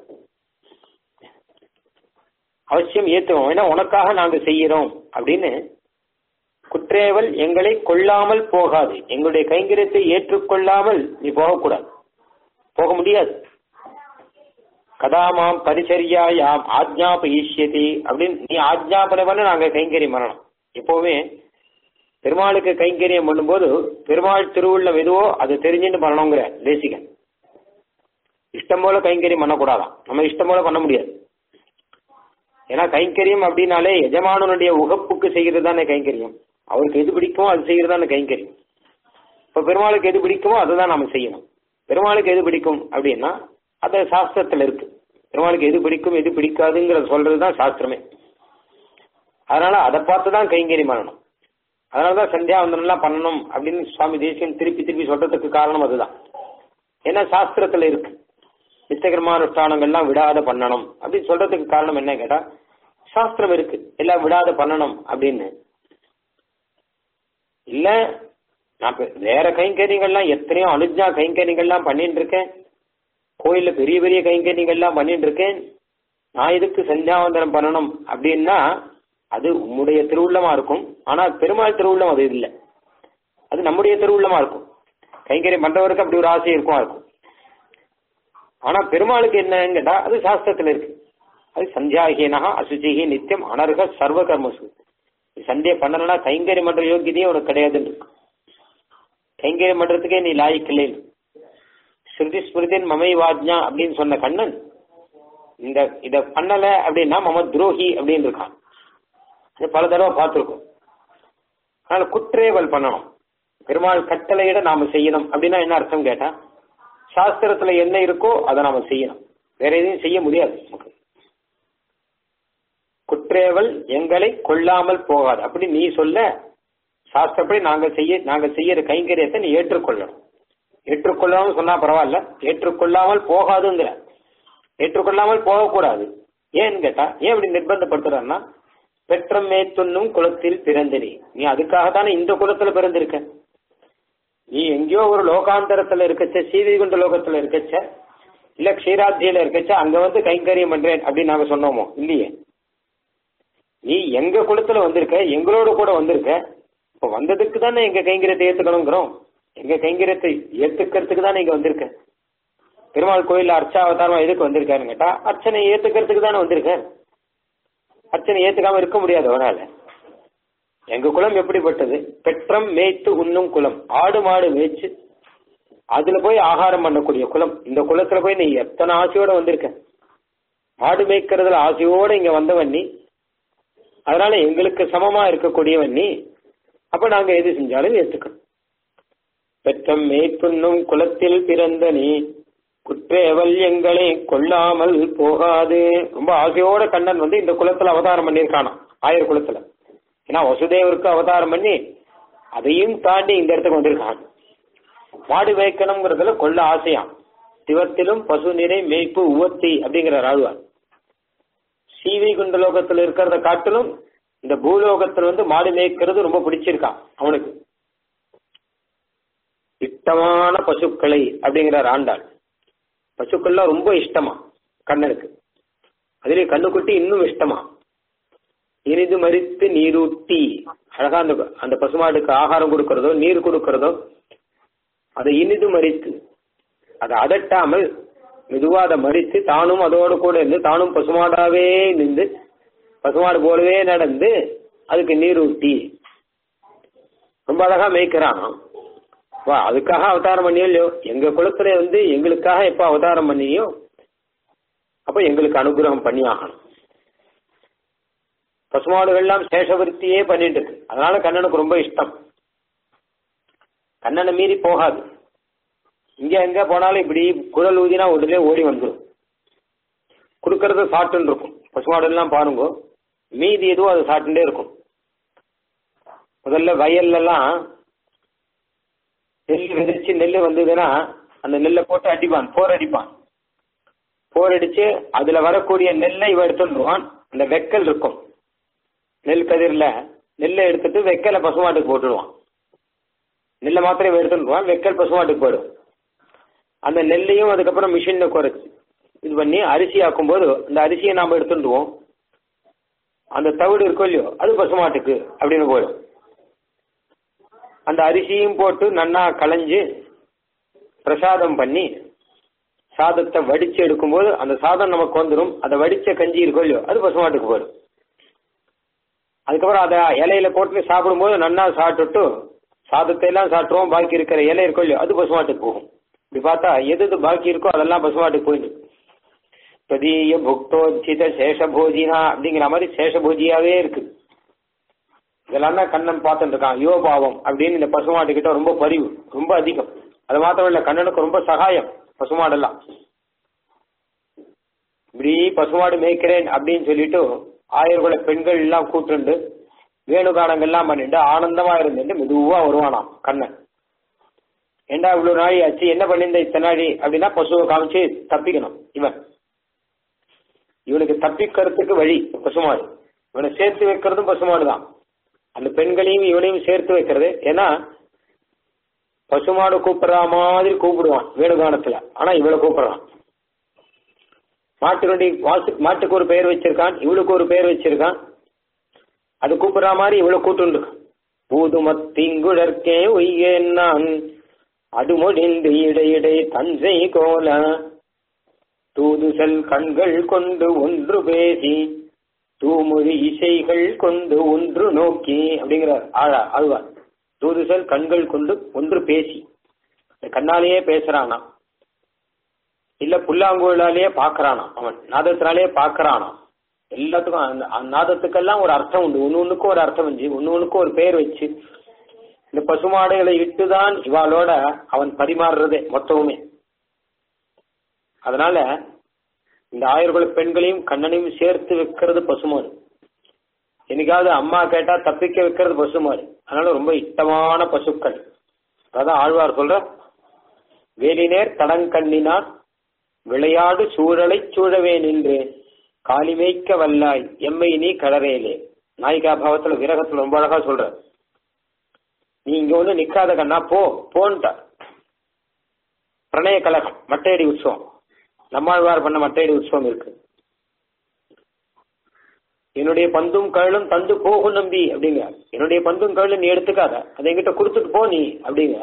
S2: அவசியம் ஏத்துவோம் ஏன்னா உனக்காக நாங்க செய்யறோம் அப்படின்னு குற்றேவல் எங்களை கொள்ளாமல் போகாது எங்களுடைய கைங்கரியத்தை ஏற்றுக்கொள்ளாமல் நீ போகக்கூடாது போக முடியாது கதாமாம் பரிச்சரியாயாம் ஆஜ்ஞாபயிஷ்யதி அப்படின்னு நீ ஆஜ்ஞாபனை பண்ண நாங்க கைங்கரியம் பண்ணணும் எப்பவுமே பெருமாளுக்கு கைங்கரியம் பண்ணும்போது பெருமாள் திருவுள்ளம் எதுவோ அது தெரிஞ்சுட்டு பண்ணணுங்கிற தேசிகன் இஷ்டம் போல கைங்கரியம் பண்ணக்கூடாதாம் நம்ம இஷ்டம் போல பண்ண முடியாது ஏன்னா கைங்கரியம் அப்படின்னாலே எஜமானனுடைய உகப்புக்கு செய்கிறது தானே கைங்கரியம் அவருக்கு எது பிடிக்குமோ அது செய்கிறது தானே கைங்கரியம் இப்ப பெருமாளுக்கு எது பிடிக்குமோ அதுதான் நம்ம செய்யணும் பெருமாளுக்கு எது பிடிக்கும் அப்படின்னா அது சாஸ்திரத்துல இருக்கு பெருமாளுக்கு எது பிடிக்கும் எது பிடிக்காதுங்கிறத சொல்றதுதான் சாஸ்திரமே அதனால அதை பார்த்து தான் கைங்கரியம் பண்ணணும் அதனாலதான் சந்தியாவந்தனம்லாம் பண்ணணும் அப்படின்னு சுவாமி தேசியம் திருப்பி திருப்பி சொல்றதுக்கு காரணம் அதுதான் ஏன்னா சாஸ்திரத்துல இருக்கு நித்தியகர்மானுஷ்டானங்கள்லாம் விடாத பண்ணணும் அப்படின்னு சொல்றதுக்கு காரணம் என்ன கேட்டா சாஸ்திரம் இருக்கு எல்லாம் விடாத பண்ணணும் அப்படின்னு இல்ல நான் இப்ப வேற கைங்கரியங்கள்லாம் எத்தனையோ அனுஜா கைங்கரியங்கள்லாம் பண்ணிட்டு இருக்கேன் கோயில்ல பெரிய பெரிய கைங்கரியங்கள்லாம் பண்ணிட்டு இருக்கேன் நான் இதுக்கு சந்தியாவந்தனம் பண்ணணும் அப்படின்னா அது உம்முடைய திருவுள்ளமா இருக்கும் ஆனா பெருமாள் திருவுள்ளம் அது இல்லை அது நம்முடைய திருவுள்ளமா இருக்கும் கைங்கரியம் பண்றவருக்கு அப்படி ஒரு ஆசை இருக்கும் இருக்கும் ஆனா பெருமாளுக்கு என்னன்னு கேட்டா அது சாஸ்திரத்துல இருக்கு அது சந்தியாகீனா அசுச்சிகி நித்தியம் அனர்க சர்வ கர்மசு சந்தியா பண்ணலன்னா கைங்கரியம் பண்ற யோகியதையும் உனக்கு கிடையாதுன்னு இருக்கு கைங்கரியம் பண்றதுக்கே நீ லாய்க்கில்லை ஸ்ருதி ஸ்மிருதின் மமை வாஜ்ஞா அப்படின்னு சொன்ன கண்ணன் இந்த இத பண்ணல அப்படின்னா மம துரோகி அப்படின்னு இருக்கான் இது பல தடவை பார்த்துருக்கோம் அதனால குற்றேவல் பண்ணணும் பெருமாள் கட்டளையிட நாம செய்யணும் அப்படின்னா என்ன அர்த்தம் கேட்டா சாஸ்திரத்துல என்ன இருக்கோ அதை நாம செய்யணும் வேற எதையும் செய்ய முடியாது நமக்கு குற்றேவல் எங்களை கொள்ளாமல் போகாது அப்படி நீ சொல்ல சாஸ்திரப்படி நாங்க செய்ய நாங்க செய்யற கைங்கரியத்தை நீ ஏற்றுக்கொள்ளணும் ஏற்றுக்கொள்ளாமல் சொன்னா பரவாயில்ல ஏற்றுக்கொள்ளாமல் போகாதுங்கிற ஏற்றுக்கொள்ளாமல் போகக்கூடாது ஏன்னு கேட்டா ஏன் இப்படி நிர்பந்தப்படுத்துறான்னா பெற்றம் மேத்துண்ணும் குலத்தில் பிறந்தனி நீ அதுக்காக தானே இந்த குலத்துல பிறந்திருக்க நீ எங்கேயோ ஒரு லோகாந்தரத்துல இருக்கச்ச சீதைகுண்ட லோகத்துல இருக்கச்ச இல்ல க்ஷீராத்தியில இருக்கச்சா அங்க வந்து கைங்கரியம் பண்றேன் அப்படின்னு நாங்க சொன்னோமோ இல்லையே நீ எங்க குளத்துல வந்திருக்க எங்களோட கூட வந்திருக்க இப்ப வந்ததுக்கு தானே எங்க கைங்கரியத்தை ஏத்துக்கணுங்கிறோம் எங்க கைங்கரியத்தை ஏத்துக்கிறதுக்கு தானே இங்க வந்திருக்க பெருமாள் கோயில்ல அர்ச்சாவதாரமா எதுக்கு வந்திருக்காருன்னு கேட்டா அர்ச்சனை ஏத்துக்கிறதுக்கு தானே வந்திருக்கார் அர்ச்சனை ஏத்துக்காம இருக்க முடியாது அவரால எங்க குலம் எப்படிப்பட்டது பெற்றம் மேய்த்து உண்ணும் குலம் ஆடு மாடு மேய்ச்சு அதுல போய் ஆகாரம் பண்ணக்கூடிய குலம் இந்த குலத்துல போய் நீ எத்தனை ஆசையோட வந்திருக்க மாடு மேய்க்கிறதுல ஆசையோட இங்க வந்தவன் நீ அதனால எங்களுக்கு சமமா இருக்கக்கூடியவன் நீ அப்ப நாங்க எது செஞ்சாலும் ஏத்துக்கணும் பெற்றம் மேய்ப்புண்ணும் குலத்தில் பிறந்த நீ குற்றேவல் எங்களை கொல்லாமல் போகாது ரொம்ப ஆசையோட கண்ணன் வந்து இந்த குலத்துல அவதாரம் பண்ணியிருக்கானா ஆயர் குலத்துல ஏன்னா வசுதேவருக்கு அவதாரம் பண்ணி அதையும் தாண்டி இந்த இடத்துக்கு வந்திருக்கான் மாடு மேய்க்கணுங்கிறதுல கொள்ள ஆசையாம் சிவத்திலும் பசு நிறை மேய்ப்பு உவத்தி அப்படிங்கிற ஆழ்வார் சீவி குண்ட லோகத்துல இருக்கிறத காட்டிலும் இந்த பூலோகத்துல வந்து மாடு மேய்க்கிறது ரொம்ப பிடிச்சிருக்கான் அவனுக்கு இஷ்டமான பசுக்களை அப்படிங்கிறார் ஆண்டாள் பசுக்கள்லாம் ரொம்ப இஷ்டமா கண்ணனுக்கு அதுலயும் கண்ணுக்குட்டி இன்னும் இஷ்டமா இனிது மறித்து நீரூட்டி அழகா அந்த அந்த பசுமாடுக்கு ஆகாரம் கொடுக்கறதோ நீர் கொடுக்கறதோ அதை இனிது மறித்து அதை அதட்டாமல் மெதுவா அதை மறித்து தானும் அதோடு கூட இருந்து தானும் பசுமாடாவே நின்று பசுமாடு போலவே நடந்து அதுக்கு நீர் ஊட்டி ரொம்ப அழகா மேய்க்கிறான் வா அதுக்காக அவதாரம் பண்ணியோ இல்லையோ எங்க குளத்துல வந்து எங்களுக்காக எப்ப அவதாரம் பண்ணியோ அப்ப எங்களுக்கு அனுகிரகம் பண்ணி ஆகணும் பசுமாடுகள்லாம் சேஷவருத்தியே பண்ணிட்டு இருக்கு அதனால கண்ணனுக்கு ரொம்ப இஷ்டம் கண்ணனை மீறி போகாது இங்க எங்க போனாலும் இப்படி குழல் ஊதினா உடனே ஓடி வந்துடும் கொடுக்கறது சாட்டுன்னு இருக்கும் பசுமாடு எல்லாம் பாருங்க மீதி எதுவும் அது சாட்டுட்டே இருக்கும் முதல்ல வயல்ல எல்லாம் நெல் விதைச்சு நெல் வந்ததுன்னா அந்த நெல்லை போட்டு அடிப்பான் போர் அடிப்பான் போர் அடிச்சு அதுல வரக்கூடிய நெல்லை இவன் எடுத்துடுவான் அந்த வெக்கல் இருக்கும் நெல் கதிரில் நெல்லை எடுத்துட்டு வெக்கலை பசுமாட்டுக்கு போட்டுடுவான் நெல்லை மாத்திரம் இவன் எடுத்துடுவான் வெக்கல் பசுமாட்டுக்கு போயிடும் அந்த நெல்லையும் அதுக்கப்புறம் மிஷினில் குறைச்சி இது பண்ணி அரிசி ஆக்கும்போது அந்த அரிசியை நாம் எடுத்துடுவோம் அந்த தவிடு இருக்கோ இல்லையோ அது பசுமாட்டுக்கு அப்படின்னு போயிடும் அந்த அரிசியும் போட்டு நன்னா களைஞ்சு பிரசாதம் பண்ணி சாதத்தை வடிச்சு எடுக்கும்போது அந்த சாதம் நமக்கு வந்துடும் அதை வடிச்ச கஞ்சி இருக்கோ இல்லையோ அது பசுமாட்டுக்கு போயிடும் அதுக்கப்புறம் அதை இலையில போட்டு சாப்பிடும்போது நன்னா சாப்பிட்டுட்டு சாதத்தை எல்லாம் சாப்பிட்டுருவோம் பாக்கி இருக்கிற இலை இருக்கோ இல்லையோ அது பசுமாட்டுக்கு போகும் இப்படி பார்த்தா எது எது பாக்கி இருக்கோ அதெல்லாம் பசுமாட்டுக்கு போயிடும் பிரதீய புக்தோஜித சேஷபோஜினா அப்படிங்கிற மாதிரி சேஷபோஜியாவே இருக்கு இதெல்லாம் தான் கண்ணன் பார்த்துட்டு இருக்கான் யோபாவம் அப்படின்னு இந்த பசுமாட்டு கிட்ட ரொம்ப பரிவு ரொம்ப அதிகம் அது மாத்திரம் இல்ல கண்ணனுக்கு ரொம்ப சகாயம் பசுமாடெல்லாம் இப்படி பசுமாடு மேய்க்கிறேன் அப்படின்னு சொல்லிட்டு ஆயிரகுல பெண்கள் எல்லாம் கூட்டுண்டு வேணுகானங்கள்லாம் பண்ணிட்டு ஆனந்தமா இருந்துட்டு மெதுவா வருவானாம் கண்ணன் ஏண்டா இவ்வளவு நாளி ஆச்சு என்ன பண்ணியிருந்த இத்தனை நாளி அப்படின்னா பசுவை காமிச்சு தப்பிக்கணும் இவன் இவனுக்கு தப்பிக்கிறதுக்கு வழி பசுமாடு இவனை சேர்த்து வைக்கிறதும் பசுமாடு தான் அந்த பெண்களையும் இவனையும் சேர்த்து வைக்கிறது ஏன்னா பசுமாடு கூப்பிடுற மாதிரி கூப்பிடுவான் வேணுகானத்துல ஆனா இவளை கூப்பிடுறான் மாட்டு வண்டி வாசு மாட்டுக்கு ஒரு பெயர் வச்சிருக்கான் இவளுக்கு ஒரு பெயர் வச்சிருக்கான் அது கூப்பிடுற மாதிரி இவளை கூட்டுண்டு பூதுமத்திங்குழற்கே ஒய்யேன் நான் அடுமொழிந்து இடையிடை தஞ்சை கோல தூதுசல் கண்கள் கொண்டு ஒன்று பேசி தூமொழி இசைகள் கொண்டு ஒன்று நோக்கி அப்படிங்கிறார் ஆழா ஆழ்வார் தூதுசல் கண்கள் கொண்டு ஒன்று பேசி கண்ணாலேயே பேசுறானா இல்ல புல்லாங்குழலாலேயே பாக்குறானா அவன் நாதத்தினாலேயே பாக்குறானா எல்லாத்துக்கும் அந்த அந்த நாதத்துக்கெல்லாம் ஒரு அர்த்தம் உண்டு ஒன்னு ஒண்ணுக்கும் ஒரு அர்த்தம் வச்சு ஒன்னு ஒண்ணுக்கும் ஒரு பேர் வச்சு இந்த பசுமாடுகளை இட்டுதான் இவாளோட அவன் பரிமாறுறதே மொத்தமுமே அதனால இந்த ஆயிரகுல பெண்களையும் கண்ணனையும் சேர்த்து வைக்கிறது பசுமாடு என்னைக்காவது அம்மா கேட்டா தப்பிக்க வைக்கிறது பசுமாடு அதனால ரொம்ப இஷ்டமான பசுக்கள் அதான் ஆழ்வார் சொல்ற வேலினேர் தடங்கண்ணினார் விளையாடு சூழலை சூழவே நின்று காலிமேய்க்க வல்லாய் எம்மை நீ கடறேலே நாயிகா பாவத்துல விரகத்துல ரொம்ப அழகா சொல்ற நீ இங்க வந்து நிக்காத கண்ணா போ போன்ட்ட பிரணய கலகம் மட்டையடி உற்சவம் நம்மாழ்வார் பண்ண மட்டையடி உற்சவம் இருக்கு என்னுடைய பந்தும் கழலும் தந்து போகும் நம்பி அப்படிங்க என்னுடைய பந்தும் கழலும் நீ எடுத்துக்காத அதை என்கிட்ட கொடுத்துட்டு போ நீ அப்படிங்க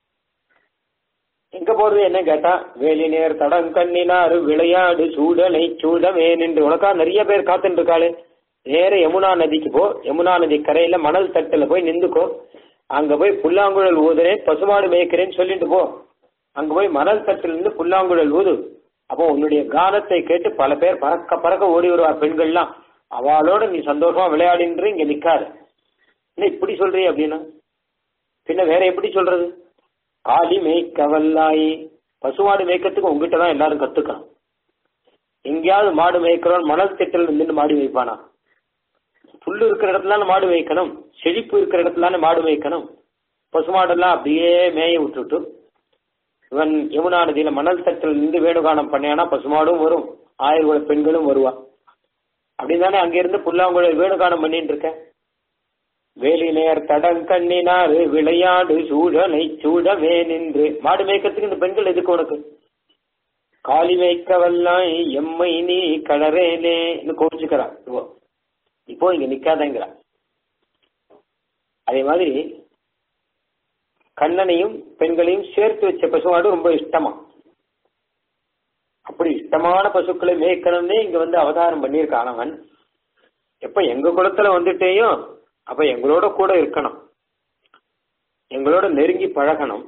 S2: எங்க போறது என்ன கேட்டா வேலி நேர் தடம் கண்ணினாரு விளையாடு சூடனை சூடமே நின்று உனக்கா நிறைய பேர் காத்துட்டு இருக்காளே நேர யமுனா நதிக்கு போ யமுனா நதி கரையில மணல் தட்டுல போய் நின்றுக்கோ அங்க போய் புல்லாங்குழல் ஊதுறேன் பசுமாடு மேய்க்கிறேன்னு சொல்லிட்டு போ அங்க போய் மணல் தட்டுல இருந்து புல்லாங்குழல் ஊது அப்போ உன்னுடைய கானத்தை கேட்டு பல பேர் பறக்க பறக்க ஓடி வருவார் பெண்கள்லாம் அவளோட நீ சந்தோஷமா விளையாடின்று இங்க நிக்காது என்ன இப்படி சொல்றீ அப்படின்னா பின்ன வேற எப்படி சொல்றது காலி மேய்க்கவல்லாய் பசுமாடு மேய்க்கிறதுக்கு உங்ககிட்ட தான் எல்லாரும் கத்துக்கணும் எங்கேயாவது மாடு மேய்க்கிறோம் மணல் திட்டல் நின்று மாடு மேய்ப்பானா புல்லு இருக்கிற இடத்துல மாடு மேய்க்கணும் செழிப்பு இருக்கிற இடத்துல மாடு மேய்க்கணும் பசுமாடெல்லாம் அப்படியே மேய விட்டுட்டு இவன் யமுனா நதியில மணல் தட்டில் நின்று வேணுகானம் பண்ணியானா பசுமாடும் வரும் ஆயுர்வேத பெண்களும் வருவா அப்படின்னு தானே அங்கிருந்து புல்லாங்குழல் வேணுகானம் பண்ணிட்டு இருக்க வேலி நேர் தடங்கண்ணினாரு விளையாடு சூழனை சூழவே நின்று மாடு மேய்க்கிறதுக்கு இந்த பெண்கள் எதுக்கு உனக்கு காலி மேய்க்கவல்லாம் எம்மை நீ கலரேனே கோபிச்சுக்கிறா இப்போ இப்போ இங்க நிக்காதங்கிறா அதே மாதிரி கண்ணனையும் பெண்களையும் சேர்த்து வச்ச பசுமாடு ரொம்ப இஷ்டமா அப்படி இஷ்டமான பசுக்களை மேய்க்கணும்னே இங்க வந்து அவதாரம் பண்ணியிருக்கான் அவன் எப்ப எங்க குளத்துல வந்துட்டேயும் அப்ப எங்களோட கூட இருக்கணும் எங்களோட நெருங்கி பழகணும்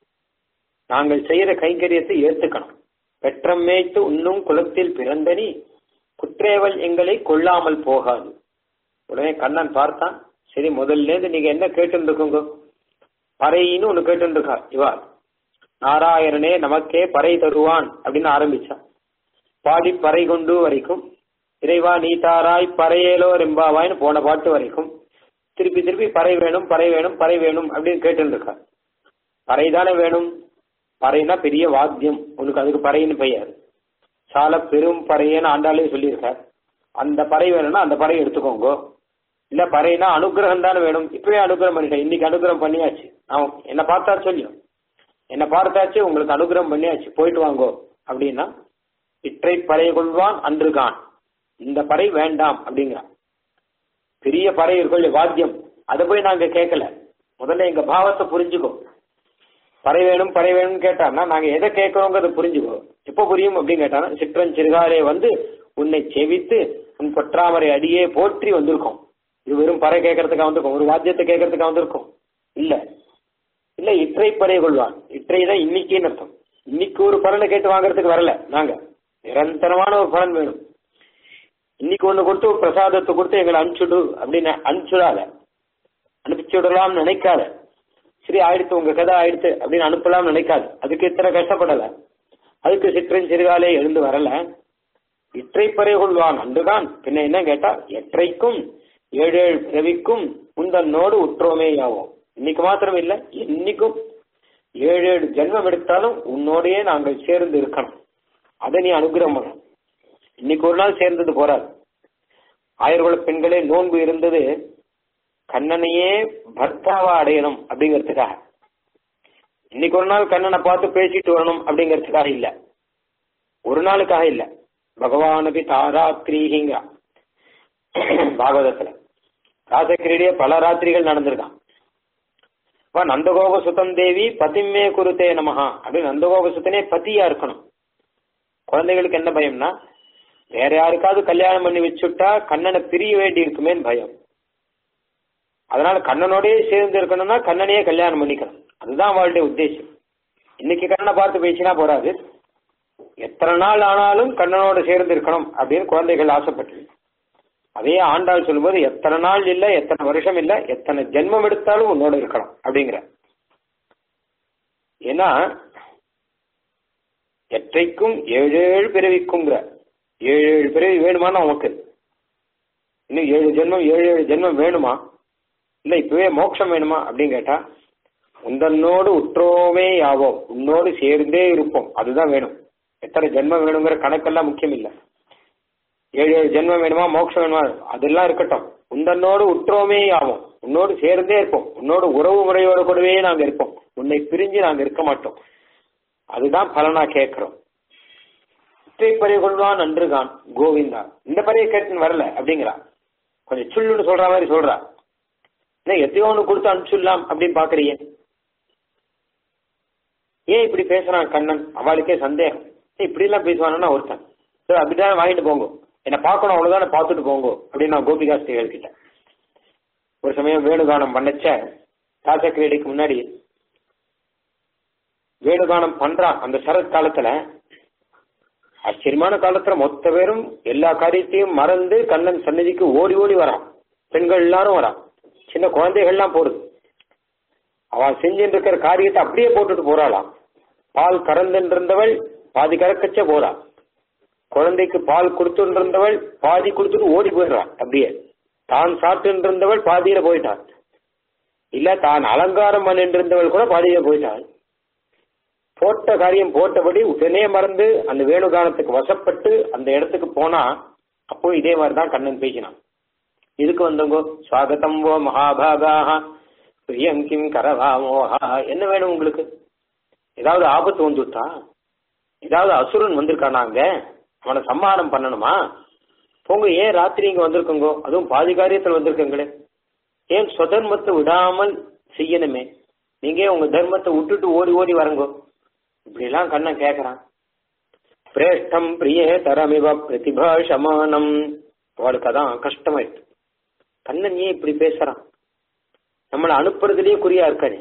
S2: நாங்கள் செய்யற கைங்கரியத்தை ஏத்துக்கணும் பெற்றம் மேய்த்து உண்ணும் குளத்தில் பிறந்தனி குற்றேவல் எங்களை கொள்ளாமல் போகாது உடனே கண்ணன் பார்த்தான் சரி முதல்ல இருந்து நீங்க என்ன கேட்டு இருக்கோங்க பறையின்னு ஒண்ணு கேட்டு இருக்கா இவா நாராயணனே நமக்கே பறை தருவான் அப்படின்னு ஆரம்பிச்சான் பாடி பறை கொண்டு வரைக்கும் இறைவா நீ தாராய் பறையேலோ ரெம்பாவாய்னு போன பாட்டு வரைக்கும் திருப்பி திருப்பி பறை வேணும் பறை வேணும் பறை வேணும் அப்படின்னு கேட்டு இருக்கா பறை தானே வேணும் பறைனா பெரிய வாத்தியம் உனக்கு அதுக்கு பறைன்னு பெயர் சால பெரும் பறையன்னு ஆண்டாலே சொல்லியிருக்கார் அந்த பறை வேணும்னா அந்த பறை எடுத்துக்கோங்க இல்ல பறைனா அனுகிரகம் தானே வேணும் இப்பவே அனுகிரகம் பண்ணிட்டேன் இன்னைக்கு அனுகிரகம் பண்ணியாச்சு அவன் என்ன பார்த்தா சொல்லியும் என்ன பார்த்தாச்சு உங்களுக்கு அனுகிரகம் பண்ணியாச்சு போயிட்டு வாங்கோ அப்படின்னா இற்றை பறை கொள்வான் அன்றுகான் இந்த பறை வேண்டாம் அப்படிங்கிறான் பெரிய பறை இருக்கும் வாத்தியம் அதை போய் நாங்க கேட்கல முதல்ல எங்க பாவத்தை புரிஞ்சுக்கோ பறை வேணும் பறை வேணும்னு கேட்டான்னா நாங்க எதை கேட்கறோங்கிறத புரிஞ்சுக்கோ எப்ப புரியும் அப்படின்னு கேட்டானா சிற்றன் சிறுகாலே வந்து உன்னை செவித்து உன் பொற்றாமரை அடியே போற்றி வந்திருக்கோம் இது வெறும் பறை கேட்கறதுக்காக வந்திருக்கோம் ஒரு வாத்தியத்தை கேட்கறதுக்காக வந்திருக்கோம் இல்ல இல்ல இற்றை பறை கொள்வான் இற்றை தான் இன்னைக்குன்னு அர்த்தம் இன்னைக்கு ஒரு பலனை கேட்டு வாங்குறதுக்கு வரல நாங்க நிரந்தரமான ஒரு பலன் வேணும் இன்னைக்கு ஒண்ணு கொடுத்து ஒரு பிரசாதத்தை கொடுத்து எங்களை அனுப்பிச்சுடு அப்படின்னு அனுப்பிச்சுடாத அனுப்பிச்சு விடலாம்னு நினைக்காத சரி ஆயிடுத்து உங்க கதை ஆயிடுத்து அப்படின்னு அனுப்பலாம்னு நினைக்காது அதுக்கு இத்தனை கஷ்டப்படல அதுக்கு சிற்றன் சிறுகாலே எழுந்து வரல இற்றை பறை கொள்வான் அன்றுதான் பின்ன என்ன கேட்டா எற்றைக்கும் ஏழு ஏழு பிறவிக்கும் உந்தன்னோடு உற்றோமே யாவோம் இன்னைக்கு மாத்திரம் இல்ல என்னைக்கும் ஏழு ஏழு ஜென்மம் எடுத்தாலும் உன்னோடையே நாங்கள் சேர்ந்து இருக்கணும் அதை நீ அனுகிரகம் பண்ணணும் இன்னைக்கு ஒரு நாள் சேர்ந்தது போறாது ஆயிரகுல பெண்களே நோன்பு இருந்தது கண்ணனையே பர்த்தாவா அடையணும் அப்படிங்கிறதுக்காக இன்னைக்கு ஒரு நாள் கண்ணனை பார்த்து பேசிட்டு வரணும் அப்படிங்கிறதுக்காக இல்ல ஒரு நாளுக்காக இல்ல பகவானுக்கு தாராத்திரிங்க பாகவதத்துல ராசக்கிரீடிய பல ராத்திரிகள் நடந்திருக்கான் அப்ப நந்தகோப சுத்தம் தேவி பதிமே குருத்தே நமஹா அப்படின்னு நந்தகோப சுத்தனே பதியா இருக்கணும் குழந்தைகளுக்கு என்ன பயம்னா வேற யாருக்காவது கல்யாணம் பண்ணி வச்சுட்டா கண்ணனை பிரிய வேண்டி இருக்குமேன்னு பயம் அதனால கண்ணனோடயே சேர்ந்து இருக்கணும்னா கண்ணனையே கல்யாணம் பண்ணிக்கணும் அதுதான் அவளுடைய உத்தேசம் இன்னைக்கு கண்ணனை பார்த்து பேசினா போறாது எத்தனை நாள் ஆனாலும் கண்ணனோட சேர்ந்து இருக்கணும் அப்படின்னு குழந்தைகள் ஆசைப்பட்டு அதே ஆண்டாள் சொல்லும்போது எத்தனை நாள் இல்ல எத்தனை வருஷம் இல்ல எத்தனை ஜென்மம் எடுத்தாலும் உன்னோட இருக்கணும் அப்படிங்கிற ஏன்னா எற்றைக்கும் ஏழு ஏழு பிறவிக்குங்கிற ஏழு ஏழு பிறவி வேணுமா நமக்கு இன்னும் ஏழு ஜென்மம் ஏழு ஏழு ஜென்மம் வேணுமா இல்ல இப்பவே மோட்சம் வேணுமா அப்படின்னு கேட்டா உந்தன்னோடு உற்றோமே யாவோம் உன்னோடு சேர்ந்தே இருப்போம் அதுதான் வேணும் எத்தனை ஜென்மம் வேணுங்கிற கணக்கெல்லாம் முக்கியம் இல்ல ஏழு ஏழு ஜென்மம் வேணுமா மோட்சம் வேணுமா அதெல்லாம் இருக்கட்டும் உந்தன்னோடு உற்றோமே ஆவோம் உன்னோடு சேர்ந்தே இருப்போம் உன்னோடு உறவு முறையோடு கூடவே நாங்க இருப்போம் உன்னை பிரிஞ்சு நாங்க இருக்க மாட்டோம் அதுதான் பலனா கேட்கிறோம் ஒற்றை பறை கொள்வான் நன்றுகான் கோவிந்தா இந்த பறையை கேட்டுன்னு வரல அப்படிங்கிறா கொஞ்சம் சுள்ளுன்னு சொல்ற மாதிரி சொல்றா என்ன எத்தையோ ஒன்று கொடுத்து அனுப்பிச்சுடலாம் அப்படின்னு பாக்குறீங்க ஏன் இப்படி பேசுறான் கண்ணன் அவளுக்கே சந்தேகம் ஏன் இப்படி எல்லாம் பேசுவானா ஒருத்தன் சரி அப்படிதான் வாங்கிட்டு போங்க என்ன பார்க்கணும் அவ்வளவுதானே பார்த்துட்டு போங்க அப்படின்னு நான் கோபிகாஸ்திரிகள் கிட்ட ஒரு சமயம் வேணுகானம் பண்ணச்ச ராசக்கிரீடைக்கு முன்னாடி வேணுகானம் பண்றான் அந்த சரத் காலத்துல ஆச்சரியமான காலத்துல மொத்த பேரும் எல்லா காரியத்தையும் மறந்து கண்ணன் சன்னதிக்கு ஓடி ஓடி வரான் பெண்கள் எல்லாரும் வரான் சின்ன குழந்தைகள்லாம் போடுது அவன் செஞ்சுட்டு இருக்கிற காரியத்தை அப்படியே போட்டுட்டு போறாளாம் பால் கறந்துட்டு இருந்தவள் பாதி கறக்கச்ச போறா குழந்தைக்கு பால் கொடுத்துட்டு இருந்தவள் பாதி கொடுத்துட்டு ஓடி போயிடுறான் அப்படியே தான் சாப்பிட்டு இருந்தவள் பாதியில போயிட்டான் இல்ல தான் அலங்காரம் பண்ணிட்டு இருந்தவள் கூட பாதியில போயிட்டாள் போட்ட காரியம் போட்டபடி உடனே மறந்து அந்த வேணுகானத்துக்கு வசப்பட்டு அந்த இடத்துக்கு போனா அப்போ இதே மாதிரி தான் கண்ணன் பேசினான் இதுக்கு வந்தவங்க சுவாகத்தம் ஓ மகாபாகாக பிரியம் கிம் கரவாமோஹா என்ன வேணும் உங்களுக்கு ஏதாவது ஆபத்து வந்துட்டா ஏதாவது அசுரன் வந்திருக்கானாங்க அவனை சம்மானம் பண்ணணுமா போங்க ஏன் ராத்திரி இங்க வந்திருக்கோங்க அதுவும் பாதி காரியத்தில் வந்திருக்கங்களே ஏன் சுதர்மத்தை விடாமல் செய்யணுமே நீங்க ஏன் உங்க தர்மத்தை விட்டுட்டு ஓடி ஓடி வரங்கோ இப்படி எல்லாம் கண்ணன் கேக்குறான் பிரேஷ்டம் பிரியே தரமிவ பிரதிபா சமானம் அவளுக்கு அதான் கஷ்டமாயிட்டு கண்ணன் ஏன் இப்படி பேசுறான் நம்மளை அனுப்புறதுலயே குறியா இருக்காரு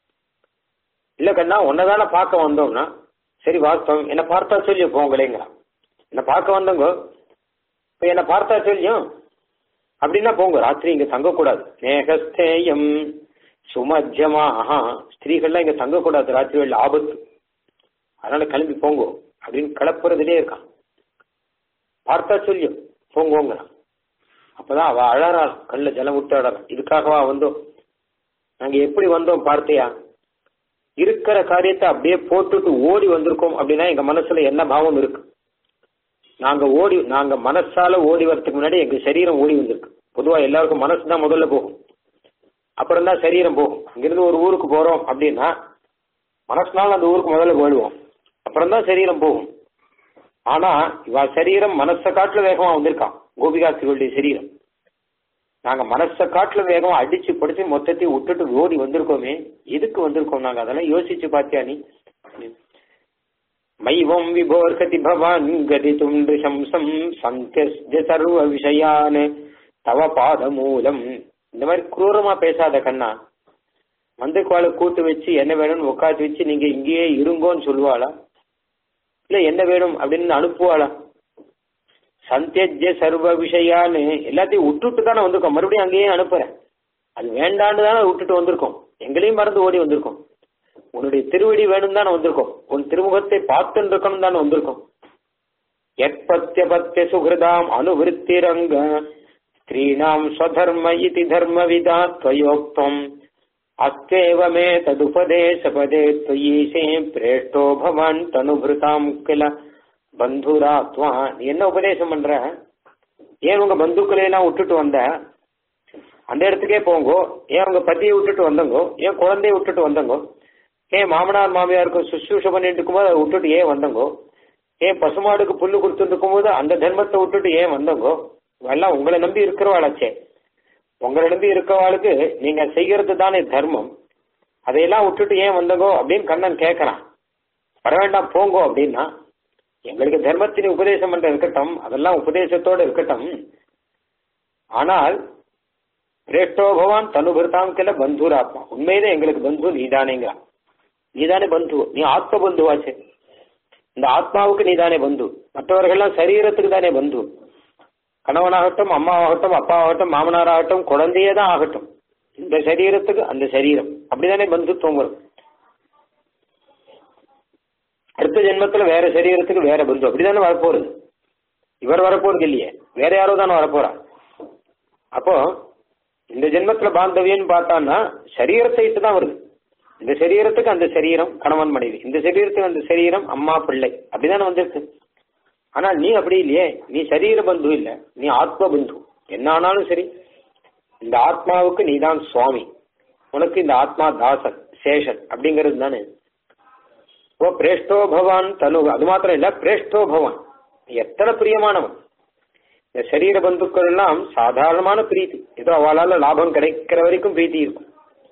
S2: இல்ல கண்ணா உன்னதான பார்க்க வந்தோம்னா சரி வாஸ்தவம் என்ன பார்த்தா சொல்லி போங்களேங்கிறான் என்ன பார்க்க வந்தவங்க இப்ப என்ன பார்த்தா சொல்லியும் அப்படின்னா போங்க ராத்திரி இங்க தங்கக்கூடாது நேகஸ்தேயம் சுமஜமாக ஸ்திரீகள்லாம் இங்க தங்கக்கூடாது ராத்திரி வேலை ஆபத்து அதனால கிளம்பி போங்கோ அப்படின்னு கிளப்புறதுலே இருக்கான் பார்த்தா சொல்லியும் போங்கோங்கிறான் அப்பதான் அவ அழறாள் கல்ல ஜலம் விட்டு அழறான் இதுக்காகவா வந்தோம் நாங்க எப்படி வந்தோம் பார்த்தியா இருக்கிற காரியத்தை அப்படியே போட்டுட்டு ஓடி வந்திருக்கோம் அப்படின்னா எங்க மனசுல என்ன பாவம் இருக்கு நாங்க ஓடி நாங்க மனசால ஓடி வரதுக்கு முன்னாடி எங்க சரீரம் ஓடி வந்திருக்கு பொதுவா எல்லாருக்கும் மனசு தான் முதல்ல போகும் அப்புறம் தான் சரீரம் போகும் இங்கிருந்து ஒரு ஊருக்கு போறோம் அப்படின்னா மனசுனால அந்த ஊருக்கு முதல்ல போயிடுவோம் அப்புறம் தான் சரீரம் போகும் ஆனா இவ சரீரம் மனச காட்டுல வேகமா வந்திருக்கான் கோபிகாஸ்திரிகளுடைய சரீரம் நாங்க மனச காட்டுல வேகமா அடிச்சு படிச்சு மொத்தத்தையும் விட்டுட்டு ஓடி வந்திருக்கோமே எதுக்கு வந்திருக்கோம் நாங்க அதெல்லாம் யோசிச்சு பாத்தியா நீ மைவம் விபோர்கதி பவான் கதிதும் சம்சம் சந்திய சர்வ விஷயான் தவ பாத மூலம் இந்த மாதிரி குரூரமா பேசாத கண்ணா மந்திரக்குவாளை கூட்டு வச்சு என்ன வேணும்னு உட்காந்து வச்சு நீங்க இங்கேயே இருங்கோன்னு சொல்லுவாளா இல்ல என்ன வேணும் அப்படின்னு அனுப்புவாளா சந்தியஜ சர்வ விஷயான்னு எல்லாத்தையும் விட்டுட்டு தானே வந்திருக்கோம் மறுபடியும் அங்கேயே அனுப்புறேன் அது வேண்டான்னு தானே விட்டுட்டு வந்திருக்கோம் எங்களையும் மறந்து ஓடி வந்திருக்கோம் உன்னுடைய திருவடி வேணும் தானே வந்திருக்கோம் உன் திருமுகத்தை பார்த்துன்னு இருக்கணும் தானே வந்திருக்கோம் எற்பத்திய பத்திய சுகிருதாம் அனுவிருத்திரங்க ஸ்திரீணாம் ஸ்வதர்ம இதி தர்மவிதா துவயோக்தம் அஸ்தேவமே ததுபதேசபதே துவயீசே பிரேஷ்டோ பவான் தனுபிருதாம் கில பந்துராத்வா நீ என்ன உபதேசம் பண்ற ஏன் உங்க பந்துக்களை எல்லாம் விட்டுட்டு வந்த அந்த இடத்துக்கே போங்கோ ஏன் உங்க பத்தியை விட்டுட்டு வந்தங்கோ ஏன் குழந்தைய விட்டுட்டு வந்தங்கோ ஏன் மாமனார் மாமியாருக்கு சுசூஷ பண்ணிட்டு இருக்கும்போது அதை விட்டுட்டு ஏன் வந்தங்கோ ஏன் பசுமாடுக்கு புல்லு கொடுத்துட்டு இருக்கும்போது அந்த தர்மத்தை விட்டுட்டு ஏன் வந்தங்கோ எல்லாம் உங்களை நம்பி இருக்கிறவாளாச்சே உங்களை நம்பி இருக்கிறவாளுக்கு நீங்க செய்யறது தானே தர்மம் அதையெல்லாம் விட்டுட்டு ஏன் வந்தங்கோ அப்படின்னு கண்ணன் கேட்கறான் வர வேண்டாம் போங்கோ அப்படின்னா எங்களுக்கு தர்மத்தின் உபதேசம் பண்ற இருக்கட்டும் அதெல்லாம் உபதேசத்தோட இருக்கட்டும் ஆனால் பிரேஷ்டோ பவான் தனுபிருத்தாம் கில பந்துராத்மா உண்மையிலே எங்களுக்கு பந்து நீதானேங்கிறான் நீதானே பந்து நீ ஆத்ம பந்துவாச்சே இந்த ஆத்மாவுக்கு நீதானே பந்து மற்றவர்கள்லாம் சரீரத்துக்கு தானே பந்து கணவனாகட்டும் அம்மாவாகட்டும் அப்பாவாகட்டும் மாமனாராகட்டும் குழந்தையே தான் ஆகட்டும் இந்த சரீரத்துக்கு அந்த சரீரம் அப்படிதானே பந்துத்துவம் வரும் அடுத்த ஜென்மத்துல வேற சரீரத்துக்கு வேற பந்து அப்படிதானே வரப்போறது இவர் வரப்போறது இல்லையே வேற யாரோ தானே வரப்போறா அப்போ இந்த ஜென்மத்துல பாந்தவியன்னு பார்த்தான்னா சரீரத்தை இட்டு தான் வருது இந்த சரீரத்துக்கு அந்த சரீரம் கணவன் மனைவி இந்த சரீரத்துக்கு அந்த சரீரம் அம்மா பிள்ளை அப்படிதானே வந்திருக்கு ஆனால் நீ அப்படி இல்லையே நீ சரீர பந்து இல்ல நீ ஆத்ம பந்து என்ன ஆனாலும் சரி இந்த ஆத்மாவுக்கு நீதான் சுவாமி உனக்கு இந்த ஆத்மா தாசன் சேஷன் அப்படிங்கிறது தானே ஓ பிரேஷ்டோ பவான் தனு அது மாத்திரம் இல்ல பிரேஷ்டோ பவான் எத்தனை பிரியமானவன் இந்த சரீர பந்துக்கள் எல்லாம் சாதாரணமான பிரீத்தி ஏதோ அவளால லாபம் கிடைக்கிற வரைக்கும் பிரீத்தி இருக்கும்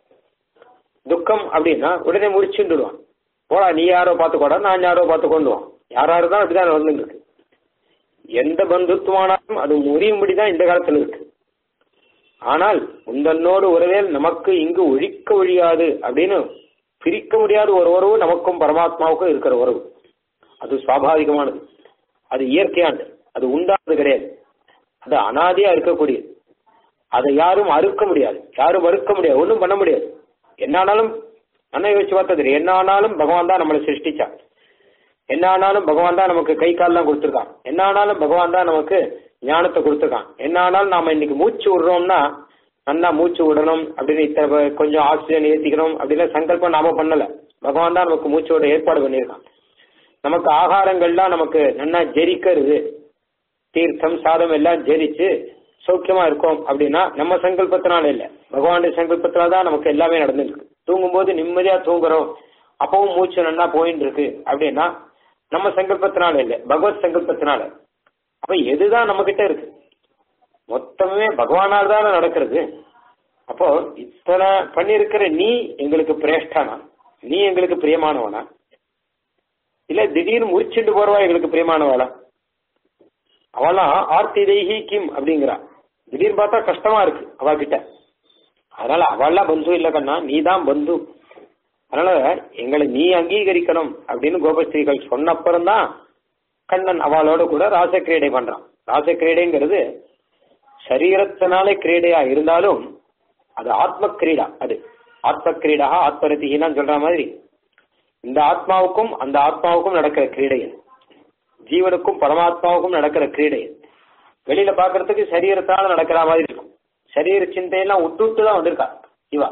S2: துக்கம் அப்படின்னா உடனே முடிச்சுடுவான் போடா நீ யாரோ பார்த்துக்கோடா நான் யாரோ பார்த்து கொண்டுவான் யாராரு தான் அப்படிதான் நடந்துட்டு இருக்கு எந்த பந்துத்துவமானாலும் அது முறியும்படிதான் இந்த காலத்துல இருக்கு ஆனால் உந்தன்னோடு உறவேல் நமக்கு இங்கு ஒழிக்க ஒழியாது அப்படின்னு பிரிக்க முடியாத ஒரு உறவு நமக்கும் பரமாத்மாவுக்கும் இருக்கிற உறவு அது சுவாபாவிகமானது அது இயற்கையானது அது உண்டானது கிடையாது அது அனாதியா இருக்கக்கூடியது அதை யாரும் அறுக்க முடியாது யாரும் மறுக்க முடியாது ஒன்றும் பண்ண முடியாது என்ன ஆனாலும் நல்லா யோசிச்சு பார்த்தா தெரியும் என்ன ஆனாலும் பகவான் தான் நம்மளை சிருஷ்டிச்சான் என்ன ஆனாலும் பகவான் தான் நமக்கு கை கால்லாம் கொடுத்துருக்கான் என்ன ஆனாலும் பகவான் தான் நமக்கு ஞானத்தை கொடுத்துருக்கான் என்ன ஆனாலும் நாம இன்னைக்கு மூச்சு விடுறோம்னா நல்லா மூச்சு விடணும் அப்படின்னு இத்தனை ப- கொஞ்சம் ஆக்சிஜன் ஏற்றிக்கணும் அப்படிலாம் சங்கல்பம் நாம பண்ணல பகவான் தான் நமக்கு மூச்சோட ஏற்பாடு பண்ணியிருக்கான் நமக்கு ஆகாரங்கள்லாம் நமக்கு நல்லா ஜெரிக்கிறது தீர்த்தம் சாதம் எல்லாம் ஜெரிச்சு சௌக்கியமா இருக்கும் அப்படின்னா நம்ம சங்கல்பத்தினால இல்ல பகவானுடைய சங்கல்பத்தினால தான் நமக்கு எல்லாமே நடந்துருக்கு தூங்கும்போது நிம்மதியா தூங்குறோம் அப்பவும் மூச்சு நல்லா போயின்னு இருக்கு அப்படின்னா நம்ம சங்கல்பத்தினால இல்ல பகவத் சங்கல்பத்தினால அப்ப எதுதான் நம்ம கிட்ட இருக்கு மொத்தமே பகவானால் தானே நடக்கிறது அப்போ இத்தனை பண்ணியிருக்கிற நீ எங்களுக்கு பிரேஷ்டானா நீ எங்களுக்கு பிரியமானவனா இல்ல திடீர்னு முறிச்சுட்டு போறவா எங்களுக்கு பிரியமானவாளா அவெல்லாம் ஆர்த்தி தெய்ஹி கிம் அப்படிங்கிறா திடீர்னு பார்த்தா கஷ்டமா இருக்கு அவ கிட்ட அதனால அவள்லாம் பந்து இல்ல கண்ணா நீ தான் பந்து அதனால எங்களை நீ அங்கீகரிக்கணும் அப்படின்னு கோபஸ்ரீகள் சொன்னப்புறம் தான் கண்ணன் அவளோட கூட ராசக்கிரீடை பண்றான் ராசக்கிரீடைங்கிறது சரீரத்தினாலே கிரீடையா இருந்தாலும் அது ஆத்ம கிரீடா அது ஆத்ம கிரீடா ஆத்மரதிகின்னு சொல்ற மாதிரி இந்த ஆத்மாவுக்கும் அந்த ஆத்மாவுக்கும் நடக்கிற கிரீடை அது. ஜீவனுக்கும் பரமாத்மாவுக்கும் நடக்கிற கிரீடை அது. வெளியில பாக்குறதுக்கு சரீரத்தால நடக்கிற மாதிரி இருக்கும் சரீர சிந்தையெல்லாம் விட்டுட்டு தான் வந்திருக்கா இவா